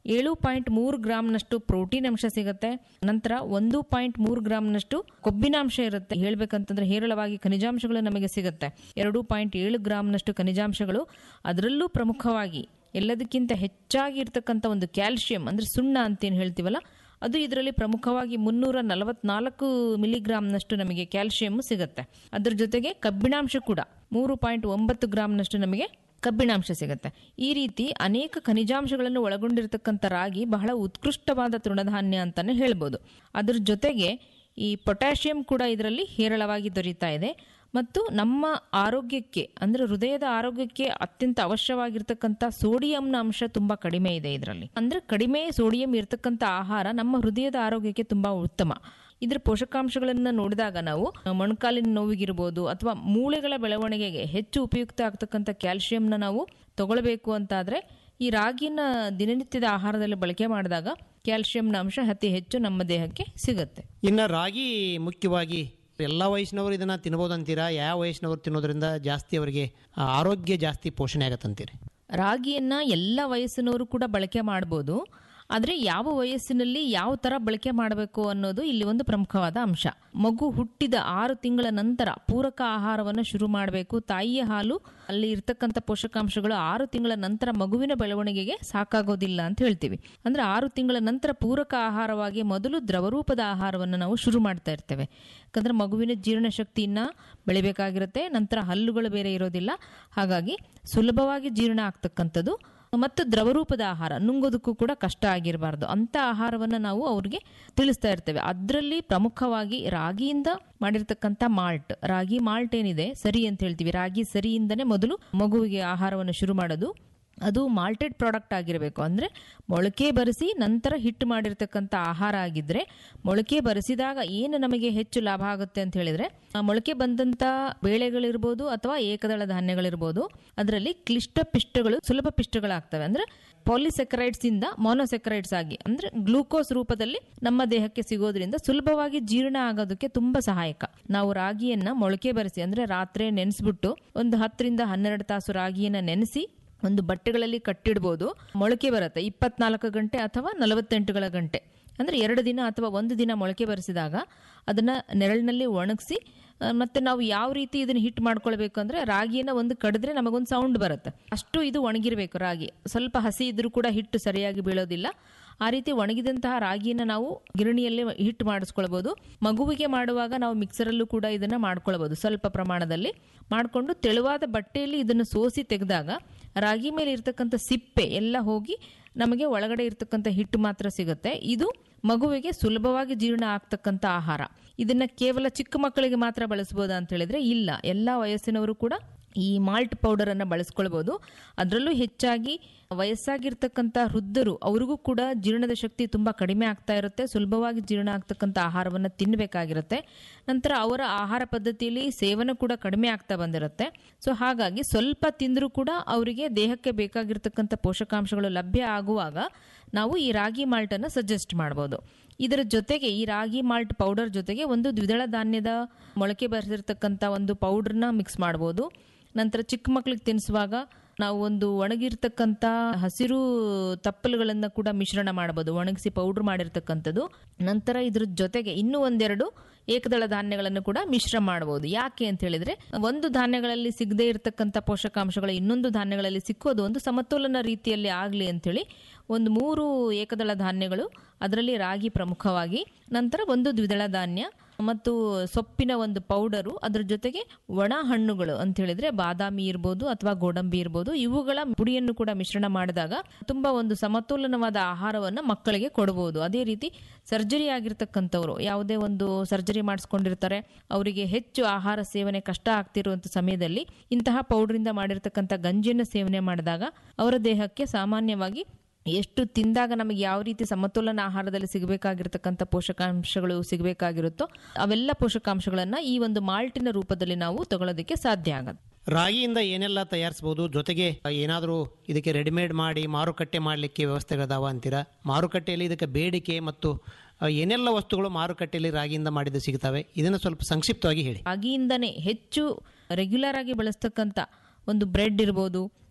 ಏಳು ಪಾಯಿಂಟ್ ಮೂರು ಗ್ರಾಮ್ನಷ್ಟು ಪ್ರೋಟೀನ್ ಅಂಶ ಸಿಗುತ್ತೆ ನಂತರ ಒಂದು ಪಾಯಿಂಟ್ ಮೂರು ಗ್ರಾಮ್ನಷ್ಟು ಕೊಬ್ಬಿನಾಂಶ ಇರುತ್ತೆ ಹೇಳ್ಬೇಕಂತಂದ್ರೆ ಹೇರಳವಾಗಿ ಖನಿಜಾಂಶಗಳು ನಮಗೆ ಸಿಗುತ್ತೆ ಎರಡು ಪಾಯಿಂಟ್ ಏಳು ಗ್ರಾಮ್ನಷ್ಟು ಖನಿಜಾಂಶಗಳು ಅದರಲ್ಲೂ ಪ್ರಮುಖವಾಗಿ ಎಲ್ಲದಕ್ಕಿಂತ ಹೆಚ್ಚಾಗಿ ಇರ್ತಕ್ಕಂಥ ಒಂದು ಕ್ಯಾಲ್ಸಿಯಂ ಅಂದ್ರೆ ಸುಣ್ಣ ಅಂತೇನು ಹೇಳ್ತೀವಲ್ಲ ಅದು ಇದರಲ್ಲಿ ಪ್ರಮುಖವಾಗಿ ಮುನ್ನೂರ ನಲವತ್ನಾಲ್ಕು ಮಿಲಿಗ್ರಾಮ್ನಷ್ಟು ನಮಗೆ ಕ್ಯಾಲ್ಸಿಯಂ ಸಿಗುತ್ತೆ ಅದ್ರ ಜೊತೆಗೆ ಕಬ್ಬಿಣಾಂಶ ಕೂಡ ಮೂರು ಪಾಯಿಂಟ್ ಒಂಬತ್ತು ಗ್ರಾಮ್ನಷ್ಟು ನಮಗೆ ಕಬ್ಬಿಣಾಂಶ ಸಿಗುತ್ತೆ ಈ ರೀತಿ ಅನೇಕ ಖನಿಜಾಂಶಗಳನ್ನು ಒಳಗೊಂಡಿರತಕ್ಕಂಥ ರಾಗಿ ಬಹಳ ಉತ್ಕೃಷ್ಟವಾದ ತೃಣಧಾನ್ಯ ಅಂತಾನೆ ಹೇಳ್ಬೋದು ಅದ್ರ ಜೊತೆಗೆ ಈ ಪೊಟ್ಯಾಷಿಯಂ ಕೂಡ ಇದರಲ್ಲಿ ಹೇರಳವಾಗಿ ದೊರೀತಾ ಇದೆ ಮತ್ತು ನಮ್ಮ ಆರೋಗ್ಯಕ್ಕೆ ಅಂದ್ರೆ ಹೃದಯದ ಆರೋಗ್ಯಕ್ಕೆ ಅತ್ಯಂತ ಅವಶ್ಯವಾಗಿರ್ತಕ್ಕಂಥ ಸೋಡಿಯಂನ ಅಂಶ ತುಂಬಾ ಕಡಿಮೆ ಇದೆ ಇದರಲ್ಲಿ ಅಂದ್ರೆ ಕಡಿಮೆ ಸೋಡಿಯಂ ಇರತಕ್ಕಂಥ ಆಹಾರ ನಮ್ಮ ಹೃದಯದ ಆರೋಗ್ಯಕ್ಕೆ ತುಂಬಾ ಉತ್ತಮ ಇದ್ರ ಪೋಷಕಾಂಶಗಳನ್ನ ನೋಡಿದಾಗ ನಾವು ಮೊಣಕಾಲಿನ ನೋವಿಗಿರ್ಬೋದು ಅಥವಾ ಮೂಳೆಗಳ ಬೆಳವಣಿಗೆಗೆ ಹೆಚ್ಚು ಉಪಯುಕ್ತ ಆಗ್ತಕ್ಕಂಥ ಕ್ಯಾಲ್ಸಿಯಂನ ನಾವು ತಗೊಳ್ಬೇಕು ಅಂತಾದ್ರೆ ಈ ರಾಗಿನ ದಿನನಿತ್ಯದ ಆಹಾರದಲ್ಲಿ ಬಳಕೆ ಮಾಡಿದಾಗ ಕ್ಯಾಲ್ಸಿಯಂನ ಅಂಶ ಅತಿ ಹೆಚ್ಚು ನಮ್ಮ ದೇಹಕ್ಕೆ ಸಿಗುತ್ತೆ ಇನ್ನು ರಾಗಿ ಮುಖ್ಯವಾಗಿ ಎಲ್ಲ ವಯಸ್ಸಿನವರು ಇದನ್ನ ತಿನ್ಬೋದು ಅಂತೀರಾ ಯಾವ ವಯಸ್ಸಿನವರು ತಿನ್ನೋದ್ರಿಂದ ಜಾಸ್ತಿ ಅವರಿಗೆ ಆ, ಆರೋಗ್ಯ ಜಾಸ್ತಿ ಪೋಷಣೆ ಆಗತ್ತಂತೀರಿ ರಾಗಿಯನ್ನ ಎಲ್ಲ ವಯಸ್ಸಿನವರು ಕೂಡ ಬಳಕೆ ಮಾಡ್ಬೋದು ಆದರೆ ಯಾವ ವಯಸ್ಸಿನಲ್ಲಿ ಯಾವ ತರ ಬಳಕೆ ಮಾಡಬೇಕು ಅನ್ನೋದು ಇಲ್ಲಿ ಒಂದು ಪ್ರಮುಖವಾದ ಅಂಶ ಮಗು ಹುಟ್ಟಿದ ಆರು ತಿಂಗಳ ನಂತರ ಪೂರಕ ಆಹಾರವನ್ನು ಶುರು ಮಾಡಬೇಕು ತಾಯಿಯ ಹಾಲು ಅಲ್ಲಿ ಇರ್ತಕ್ಕಂಥ ಪೋಷಕಾಂಶಗಳು ಆರು ತಿಂಗಳ ನಂತರ ಮಗುವಿನ ಬೆಳವಣಿಗೆಗೆ ಸಾಕಾಗೋದಿಲ್ಲ ಅಂತ ಹೇಳ್ತೀವಿ ಅಂದ್ರೆ ಆರು ತಿಂಗಳ ನಂತರ ಪೂರಕ ಆಹಾರವಾಗಿ ಮೊದಲು ದ್ರವರೂಪದ ಆಹಾರವನ್ನು ನಾವು ಶುರು ಮಾಡ್ತಾ ಇರ್ತೇವೆ ಯಾಕಂದ್ರೆ ಮಗುವಿನ ಜೀರ್ಣಶಕ್ತಿಯನ್ನ ಬೆಳಿಬೇಕಾಗಿರುತ್ತೆ ನಂತರ ಹಲ್ಲುಗಳು ಬೇರೆ ಇರೋದಿಲ್ಲ ಹಾಗಾಗಿ ಸುಲಭವಾಗಿ ಜೀರ್ಣ ಆಗ್ತಕ್ಕಂಥದ್ದು ಮತ್ತು ದ್ರವರೂಪದ ಆಹಾರ ನುಂಗೋದಕ್ಕೂ ಕೂಡ ಕಷ್ಟ ಆಗಿರಬಾರ್ದು ಅಂತ ಆಹಾರವನ್ನು ನಾವು ಅವ್ರಿಗೆ ತಿಳಿಸ್ತಾ ಇರ್ತೇವೆ ಅದರಲ್ಲಿ ಪ್ರಮುಖವಾಗಿ ರಾಗಿಯಿಂದ ಮಾಡಿರ್ತಕ್ಕಂಥ ಮಾಲ್ಟ್ ರಾಗಿ ಮಾಲ್ಟ್ ಏನಿದೆ ಸರಿ ಅಂತ ಹೇಳ್ತೀವಿ ರಾಗಿ ಸರಿಯಿಂದನೇ ಮೊದಲು ಮಗುವಿಗೆ ಆಹಾರವನ್ನು ಶುರು ಮಾಡೋದು ಅದು ಮಾಲ್ಟೆಡ್ ಪ್ರಾಡಕ್ಟ್ ಆಗಿರಬೇಕು ಅಂದ್ರೆ ಮೊಳಕೆ ಬರಿಸಿ ನಂತರ ಹಿಟ್ಟು ಮಾಡಿರ್ತಕ್ಕಂಥ ಆಹಾರ ಆಗಿದ್ರೆ ಮೊಳಕೆ ಬರಿಸಿದಾಗ ಏನು ನಮಗೆ ಹೆಚ್ಚು ಲಾಭ ಆಗುತ್ತೆ ಅಂತ ಹೇಳಿದ್ರೆ ಆ ಮೊಳಕೆ ಬಂದಂತ ಬೇಳೆಗಳಿರ್ಬೋದು ಅಥವಾ ಏಕದಳ ಧಾನ್ಯಗಳಿರ್ಬೋದು ಅದರಲ್ಲಿ ಕ್ಲಿಷ್ಟ ಪಿಷ್ಟಗಳು ಸುಲಭ ಪಿಷ್ಟಗಳಾಗ್ತವೆ ಅಂದ್ರೆ ಪಾಲಿಸೆಕರೈಡ್ಸ್ ಇಂದ ಮೊನೊಸೆಕರೈಡ್ಸ್ ಆಗಿ ಅಂದ್ರೆ ಗ್ಲೂಕೋಸ್ ರೂಪದಲ್ಲಿ ನಮ್ಮ ದೇಹಕ್ಕೆ ಸಿಗೋದ್ರಿಂದ ಸುಲಭವಾಗಿ ಜೀರ್ಣ ಆಗೋದಕ್ಕೆ ತುಂಬಾ ಸಹಾಯಕ ನಾವು ರಾಗಿಯನ್ನ ಮೊಳಕೆ ಬರಿಸಿ ಅಂದ್ರೆ ರಾತ್ರಿ ನೆನೆಸ್ಬಿಟ್ಟು ಒಂದು ಹತ್ತರಿಂದ ಹನ್ನೆರಡು ತಾಸು ರಾಗಿಯನ್ನ ನೆನೆಸಿ ಒಂದು ಬಟ್ಟೆಗಳಲ್ಲಿ ಕಟ್ಟಿಡ್ಬೋದು ಮೊಳಕೆ ಬರುತ್ತೆ ಇಪ್ಪತ್ನಾಲ್ಕು ಗಂಟೆ ಅಥವಾ ನಲವತ್ತೆಂಟುಗಳ ಗಂಟೆ ಅಂದ್ರೆ ಎರಡು ದಿನ ಅಥವಾ ಒಂದು ದಿನ ಮೊಳಕೆ ಬರೆಸಿದಾಗ ಅದನ್ನ ನೆರಳಿನಲ್ಲಿ ಒಣಗಿಸಿ ಆ, ಮತ್ತೆ ನಾವು ಯಾವ ರೀತಿ ಇದನ್ನ ಹಿಟ್ ಮಾಡ್ಕೊಳ್ಬೇಕು ಅಂದ್ರೆ ರಾಗಿಯನ್ನ ಒಂದು ಕಡಿದ್ರೆ ನಮಗೊಂದು ಸೌಂಡ್ ಬರುತ್ತೆ ಅಷ್ಟು ಇದು ಒಣಗಿರ್ಬೇಕು ರಾಗಿ ಸ್ವಲ್ಪ ಹಸಿ ಇದ್ರೂ ಕೂಡ ಹಿಟ್ಟು ಸರಿಯಾಗಿ ಬೀಳೋದಿಲ್ಲ ಆ ರೀತಿ ಒಣಗಿದಂತಹ ರಾಗಿಯನ್ನ ನಾವು ಗಿರಣಿಯಲ್ಲಿ ಹಿಟ್ಟು ಮಾಡಿಸ್ಕೊಳ್ಬಹುದು ಮಗುವಿಗೆ ಮಾಡುವಾಗ ನಾವು ಮಿಕ್ಸರಲ್ಲೂ ಕೂಡ ಇದನ್ನ ಮಾಡ್ಕೊಳ್ಬಹುದು ಸ್ವಲ್ಪ ಪ್ರಮಾಣದಲ್ಲಿ ಮಾಡಿಕೊಂಡು ತೆಳುವಾದ ಬಟ್ಟೆಯಲ್ಲಿ ಇದನ್ನು ಸೋಸಿ ತೆಗೆದಾಗ ರಾಗಿ ಮೇಲೆ ಇರ್ತಕ್ಕಂಥ ಸಿಪ್ಪೆ ಎಲ್ಲ ಹೋಗಿ ನಮಗೆ ಒಳಗಡೆ ಇರ್ತಕ್ಕಂಥ ಹಿಟ್ಟು ಮಾತ್ರ ಸಿಗುತ್ತೆ ಇದು ಮಗುವಿಗೆ ಸುಲಭವಾಗಿ ಜೀರ್ಣ ಆಗ್ತಕ್ಕಂಥ ಆಹಾರ ಇದನ್ನ ಕೇವಲ ಚಿಕ್ಕ ಮಕ್ಕಳಿಗೆ ಮಾತ್ರ ಬಳಸಬಹುದಾ ಅಂತ ಹೇಳಿದ್ರೆ ಇಲ್ಲ ಎಲ್ಲಾ ವಯಸ್ಸಿನವರು ಕೂಡ ಈ ಮಾಲ್ಟ್ ಪೌಡರ್ ಅನ್ನ ಬಳಸ್ಕೊಳ್ಬಹುದು ಅದರಲ್ಲೂ ಹೆಚ್ಚಾಗಿ ವಯಸ್ಸಾಗಿರ್ತಕ್ಕಂಥ ವೃದ್ಧರು ಅವ್ರಿಗೂ ಕೂಡ ಜೀರ್ಣದ ಶಕ್ತಿ ತುಂಬಾ ಕಡಿಮೆ ಆಗ್ತಾ ಇರುತ್ತೆ ಸುಲಭವಾಗಿ ಜೀರ್ಣ ಆಗ್ತಕ್ಕಂಥ ಆಹಾರವನ್ನು ತಿನ್ನಬೇಕಾಗಿರುತ್ತೆ ನಂತರ ಅವರ ಆಹಾರ ಪದ್ಧತಿಯಲ್ಲಿ ಸೇವನೆ ಕೂಡ ಕಡಿಮೆ ಆಗ್ತಾ ಬಂದಿರುತ್ತೆ ಸೊ ಹಾಗಾಗಿ ಸ್ವಲ್ಪ ತಿಂದರೂ ಕೂಡ ಅವರಿಗೆ ದೇಹಕ್ಕೆ ಬೇಕಾಗಿರ್ತಕ್ಕಂಥ ಪೋಷಕಾಂಶಗಳು ಲಭ್ಯ ಆಗುವಾಗ ನಾವು ಈ ರಾಗಿ ಮಾಲ್ಟ್ ಅನ್ನು ಸಜೆಸ್ಟ್ ಮಾಡಬಹುದು ಇದರ ಜೊತೆಗೆ ಈ ರಾಗಿ ಮಾಲ್ಟ್ ಪೌಡರ್ ಜೊತೆಗೆ ಒಂದು ದ್ವಿದಳ ಧಾನ್ಯದ ಮೊಳಕೆ ಬರೆದಿರ್ತಕ್ಕಂಥ ಒಂದು ಪೌಡರ್ನ ಮಿಕ್ಸ್ ಮಾಡಬಹುದು ನಂತರ ಚಿಕ್ಕ ಮಕ್ಕಳಿಗೆ ತಿನ್ನಿಸುವಾಗ ನಾವು ಒಂದು ಒಣಗಿರ್ತಕ್ಕಂಥ ಹಸಿರು ತಪ್ಪಲುಗಳನ್ನ ಕೂಡ ಮಿಶ್ರಣ ಮಾಡಬಹುದು ಒಣಗಿಸಿ ಪೌಡರ್ ಮಾಡಿರ್ತಕ್ಕಂಥದ್ದು ನಂತರ ಇದ್ರ ಜೊತೆಗೆ ಇನ್ನೂ ಒಂದೆರಡು ಏಕದಳ ಧಾನ್ಯಗಳನ್ನು ಕೂಡ ಮಿಶ್ರ ಮಾಡಬಹುದು ಯಾಕೆ ಅಂತ ಹೇಳಿದ್ರೆ ಒಂದು ಧಾನ್ಯಗಳಲ್ಲಿ ಸಿಗದೇ ಇರತಕ್ಕಂಥ ಪೋಷಕಾಂಶಗಳು ಇನ್ನೊಂದು ಧಾನ್ಯಗಳಲ್ಲಿ ಸಿಕ್ಕೋದು ಒಂದು ಸಮತೋಲನ ರೀತಿಯಲ್ಲಿ ಆಗಲಿ ಅಂತೇಳಿ ಒಂದು ಮೂರು ಏಕದಳ ಧಾನ್ಯಗಳು ಅದರಲ್ಲಿ ರಾಗಿ ಪ್ರಮುಖವಾಗಿ ನಂತರ ಒಂದು ದ್ವಿದಳ ಧಾನ್ಯ ಮತ್ತು ಸೊಪ್ಪಿನ ಒಂದು ಪೌಡರು ಅದ್ರ ಜೊತೆಗೆ ಒಣ ಹಣ್ಣುಗಳು ಅಂತ ಹೇಳಿದ್ರೆ ಬಾದಾಮಿ ಇರ್ಬೋದು ಅಥವಾ ಗೋಡಂಬಿ ಇರ್ಬೋದು ಇವುಗಳ ಪುಡಿಯನ್ನು ಕೂಡ ಮಿಶ್ರಣ ಮಾಡಿದಾಗ ತುಂಬಾ ಒಂದು ಸಮತೋಲನವಾದ ಆಹಾರವನ್ನ ಮಕ್ಕಳಿಗೆ ಕೊಡಬಹುದು ಅದೇ ರೀತಿ ಸರ್ಜರಿ ಆಗಿರ್ತಕ್ಕಂಥವ್ರು ಯಾವುದೇ ಒಂದು ಸರ್ಜರಿ ಮಾಡಿಸ್ಕೊಂಡಿರ್ತಾರೆ ಅವರಿಗೆ ಹೆಚ್ಚು ಆಹಾರ ಸೇವನೆ ಕಷ್ಟ ಆಗ್ತಿರುವಂತ ಸಮಯದಲ್ಲಿ ಇಂತಹ ಪೌಡರಿಂದ ಮಾಡಿರ್ತಕ್ಕಂಥ ಗಂಜಿಯನ್ನು ಸೇವನೆ ಮಾಡಿದಾಗ ಅವರ ದೇಹಕ್ಕೆ ಸಾಮಾನ್ಯವಾಗಿ ಎಷ್ಟು ತಿಂದಾಗ ನಮಗೆ ಯಾವ ರೀತಿ ಸಮತೋಲನ ಆಹಾರದಲ್ಲಿ ಸಿಗಬೇಕಾಗಿರ್ತಕ್ಕಂಥ ಪೋಷಕಾಂಶಗಳು ಸಿಗಬೇಕಾಗಿರುತ್ತೋ ಅವೆಲ್ಲ ಪೋಷಕಾಂಶಗಳನ್ನ ಈ ಒಂದು ಮಾಲ್ಟಿನ ರೂಪದಲ್ಲಿ ನಾವು ತಗೊಳ್ಳೋದಕ್ಕೆ ಸಾಧ್ಯ ಆಗತ್ತೆ ರಾಗಿಯಿಂದ ಏನೆಲ್ಲ ತಯಾರಿಸಬಹುದು ಜೊತೆಗೆ ಏನಾದರೂ ಇದಕ್ಕೆ ರೆಡಿಮೇಡ್ ಮಾಡಿ ಮಾರುಕಟ್ಟೆ ಮಾಡಲಿಕ್ಕೆ ವ್ಯವಸ್ಥೆಗಳದಾವ ಅಂತೀರಾ ಮಾರುಕಟ್ಟೆಯಲ್ಲಿ ಇದಕ್ಕೆ ಬೇಡಿಕೆ ಮತ್ತು ಆ, ಏನೆಲ್ಲ ವಸ್ತುಗಳು ಮಾರುಕಟ್ಟೆಯಲ್ಲಿ ರಾಗಿಯಿಂದ ಮಾಡಿದ್ದು ಸಿಗ್ತವೆ ಇದನ್ನು ಸ್ವಲ್ಪ ಸಂಕ್ಷಿಪ್ತವಾಗಿ ಹೇಳಿ ರಾಗಿಯಿಂದನೇ ಹೆಚ್ಚು ರೆಗ್ಯುಲರ್ ಆಗಿ ಬಳಸ್ತಕ್ಕಂಥ ಒಂದು ಬ್ರೆಡ್ ಇರ್ಬೋದು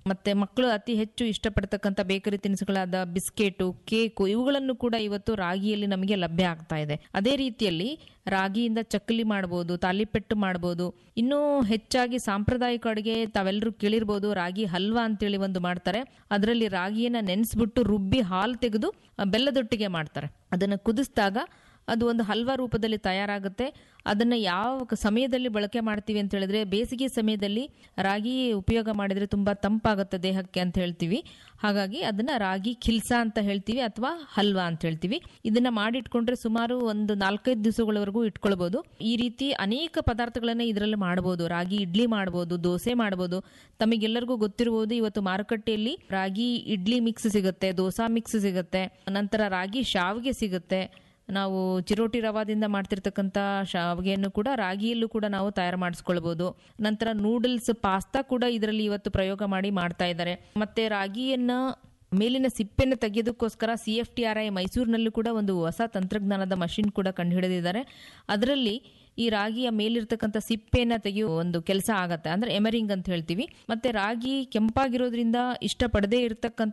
ಮತ್ತೆ ಮಕ್ಕಳು ಅತಿ ಹೆಚ್ಚು ಇಷ್ಟಪಡ್ತಕ್ಕಂಥ ಬೇಕರಿ ತಿನಿಸುಗಳಾದ ಬಿಸ್ಕೆಟು ಕೇಕು ಇವುಗಳನ್ನು ಕೂಡ ಇವತ್ತು ರಾಗಿಯಲ್ಲಿ ನಮಗೆ ಲಭ್ಯ ಆಗ್ತಾ ಇದೆ ಅದೇ ರೀತಿಯಲ್ಲಿ ರಾಗಿಯಿಂದ ಚಕ್ಕಲಿ ಮಾಡಬಹುದು ತಾಲಿಪೆಟ್ಟು ಮಾಡಬಹುದು ಇನ್ನೂ ಹೆಚ್ಚಾಗಿ ಸಾಂಪ್ರದಾಯಿಕ ಅಡುಗೆ ತಾವೆಲ್ಲರೂ ಕೇಳಿರ್ಬೋದು ರಾಗಿ ಹಲ್ವಾ ಅಂತೇಳಿ ಒಂದು ಮಾಡ್ತಾರೆ ಅದರಲ್ಲಿ ರಾಗಿಯನ್ನ ನೆನೆಸ್ಬಿಟ್ಟು ರುಬ್ಬಿ ಹಾಲು ತೆಗೆದು ಆ, ಬೆಲ್ಲದೊಟ್ಟಿಗೆ ಮಾಡ್ತಾರೆ ಅದನ್ನು ಕುದಿಸಿದಾಗ ಅದು ಒಂದು ಹಲ್ವಾ ರೂಪದಲ್ಲಿ ತಯಾರಾಗುತ್ತೆ ಅದನ್ನು ಯಾವ ಕ- ಸಮಯದಲ್ಲಿ ಬಳಕೆ ಮಾಡ್ತೀವಿ ಅಂತ ಹೇಳಿದ್ರೆ ಬೇಸಿಗೆ ಸಮಯದಲ್ಲಿ ರಾಗಿ ಉಪಯೋಗ ಮಾಡಿದರೆ ತುಂಬ ತಂಪಾಗುತ್ತೆ ದೇಹಕ್ಕೆ ಅಂತ ಹೇಳ್ತೀವಿ ಹಾಗಾಗಿ ಅದನ್ನ ರಾಗಿ ಖಿಲ್ಸಾ ಅಂತ ಹೇಳ್ತೀವಿ ಅಥವಾ ಹಲ್ವಾ ಅಂತ ಹೇಳ್ತೀವಿ ಇದನ್ನ ಮಾಡಿಟ್ಕೊಂಡ್ರೆ ಸುಮಾರು ಒಂದು ನಾಲ್ಕೈದು ದಿವಸಗಳವರೆಗೂ ಇಟ್ಕೊಳ್ಬಹುದು ಈ ರೀತಿ ಅನೇಕ ಪದಾರ್ಥಗಳನ್ನ ಇದರಲ್ಲಿ ಮಾಡಬಹುದು ರಾಗಿ ಇಡ್ಲಿ ಮಾಡಬಹುದು ದೋಸೆ ಮಾಡಬಹುದು ತಮಗೆಲ್ಲರಿಗೂ ಗೊತ್ತಿರಬಹುದು ಇವತ್ತು ಮಾರುಕಟ್ಟೆಯಲ್ಲಿ ರಾಗಿ ಇಡ್ಲಿ ಮಿಕ್ಸ್ ಸಿಗುತ್ತೆ ದೋಸಾ ಮಿಕ್ಸ್ ಸಿಗುತ್ತೆ ನಂತರ ರಾಗಿ ಶಾವಿಗೆ ಸಿಗುತ್ತೆ ನಾವು ಚಿರೋಟಿ ರವಾದಿಂದ ಮಾಡ್ತಿರ್ತಕ್ಕಂಥ ಶಾವಿಗೆಯನ್ನು ಕೂಡ ರಾಗಿಯಲ್ಲೂ ಕೂಡ ನಾವು ತಯಾರು ಮಾಡಿಸ್ಕೊಳ್ಬಹುದು ನಂತರ ನೂಡಲ್ಸ್ ಪಾಸ್ತಾ ಕೂಡ ಇದರಲ್ಲಿ ಇವತ್ತು ಪ್ರಯೋಗ ಮಾಡಿ ಮಾಡ್ತಾ ಇದ್ದಾರೆ ಮತ್ತೆ ರಾಗಿಯನ್ನ ಮೇಲಿನ ಸಿಪ್ಪೆನ ತೆಗೆಯೋದಕ್ಕೋಸ್ಕರ C F T R I ಮೈಸೂರಿನಲ್ಲೂ ಕೂಡ ಒಂದು ಹೊಸ ತಂತ್ರಜ್ಞಾನದ ಮಷಿನ್ ಕೂಡ ಕಂಡುಹಿಡಿದಿದ್ದಾರೆ ಅದರಲ್ಲಿ ಈ ರಾಗಿಯ ಮೇಲಿರ್ತಕ್ಕಂಥ ಸಿಪ್ಪೆನ ತೆಗೆಯುವ ಒಂದು ಕೆಲಸ ಆಗತ್ತೆ ಅಂದ್ರೆ ಎಮರಿಂಗ್ ಅಂತ ಹೇಳ್ತೀವಿ ಮತ್ತೆ ರಾಗಿ ಕೆಂಪಾಗಿರೋದ್ರಿಂದ ಇಷ್ಟಪಡದೇ ಇರತಕ್ಕಂಥ